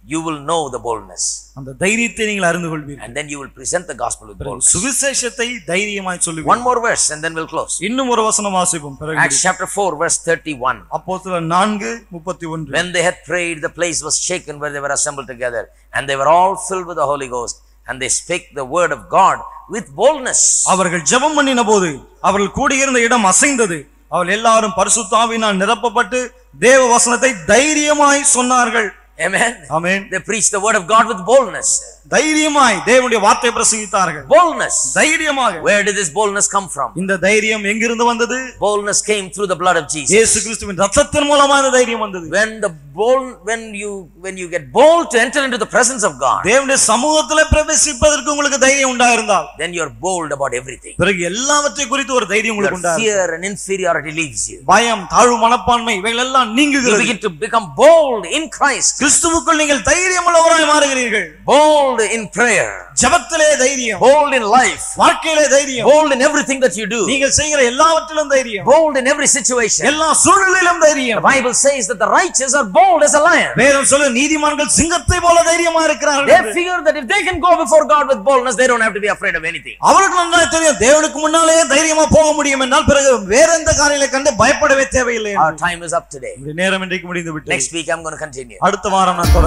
Speaker 2: you will know the boldness.
Speaker 1: அந்த தைரியத்தை நீங்கள் அறிந்து கொள்வீர்கள்
Speaker 2: And then you will present the gospel with boldness.
Speaker 1: சுவிசேஷத்தை தைரியமாய்
Speaker 2: One
Speaker 1: சொல்லுவீர்கள்
Speaker 2: more verse and then we'll close.
Speaker 1: இன்னும் ஒரு வசனம் வாசிப்போம் பிறகு
Speaker 2: Acts chapter 4, verse 31.
Speaker 1: அப்போஸ்தலர் நான்கு முப்பத்தி ஒன்று
Speaker 2: When they had prayed, the place was shaken where they were assembled together, and they were all filled with the Holy Ghost, and they spake the word of God with boldness.
Speaker 1: அவர்கள் ஜெபம் பண்ணின போது அவர்கள் கூடியிருந்த இடம் அசைந்தது அவர்கள் எல்லாரும் பரிசுத்தாவினால் நிரப்பப்பட்டு தேவ வசனத்தை தைரியமாய் சொன்னார்கள்
Speaker 2: Amen.
Speaker 1: Amen
Speaker 2: They preached the word of God with boldness.
Speaker 1: தைரியமாய் தேவனுடைய வார்த்தை பிரசங்கித்தார்கள்
Speaker 2: Boldness.
Speaker 1: தைரியமாக
Speaker 2: Where did this boldness come from?
Speaker 1: இந்த தைரியம் எங்கிருந்து வந்தது
Speaker 2: Boldness came through the blood of Jesus.
Speaker 1: இயேசு கிறிஸ்துவின் ரத்தத்தின் மூலமா இந்த தைரியம் வந்தது
Speaker 2: When the bold, when you, when you get bold to enter into the presence of God,
Speaker 1: தேவனுடைய சமூகத்துல பிரவேசிப்பதற்கு உங்களுக்கு தைரியம் உண்டாயிருந்தால்
Speaker 2: then you're bold about everything.
Speaker 1: பிறகு எல்லாவற்றை குறித்து ஒரு தைரியம்
Speaker 2: Your
Speaker 1: உங்களுக்கு உண்டாயிருக்கும்
Speaker 2: fear and inferiority leaves you.
Speaker 1: பயம் தாழ்வு மனப்பான்மை இவைகள் எல்லாம்
Speaker 2: You
Speaker 1: நீங்குகிறது
Speaker 2: begin to become bold in Christ,
Speaker 1: கிறிஸ்துவுக்குள் நீங்கள் தைரியமுள்ளவராய் மாறுகிறீர்கள்
Speaker 2: bold in prayer,
Speaker 1: ஜெபத்திலே தைரியம்
Speaker 2: bold in life,
Speaker 1: வாழ்க்கையிலே தைரியம்
Speaker 2: bold in everything that you do,
Speaker 1: நீங்கள் செய்கிற எல்லாவற்றிலும் தைரியம்
Speaker 2: bold in every situation.
Speaker 1: எல்லா சூழ்நிலையிலும்
Speaker 2: The
Speaker 1: தைரியம்
Speaker 2: Bible says that the righteous are bold as a lion.
Speaker 1: வேதம் சொல்ல நீதிமான்கள் சிங்கத்தை போல தைரியமா இருக்கிறார்கள்
Speaker 2: They
Speaker 1: என்று.
Speaker 2: figure that if they can go before God with boldness, they don't have to be afraid of anything.
Speaker 1: அவருக்கு நன்றாய் தெரியும் தேவனுக்கு முன்னாலே தைரியமா போக முடியும் என்றால் பிறகு வேற எந்த காரியங்களை கண்டு பயப்படவே தேவையில்லை
Speaker 2: Our
Speaker 1: என்று.
Speaker 2: time is up today.
Speaker 1: இந்த நேரம் இன்றைக்கு முடிந்து விட்டு
Speaker 2: Next week, I'm going to continue.
Speaker 1: அடுத்த வாரம் நான் தொடர்ந்து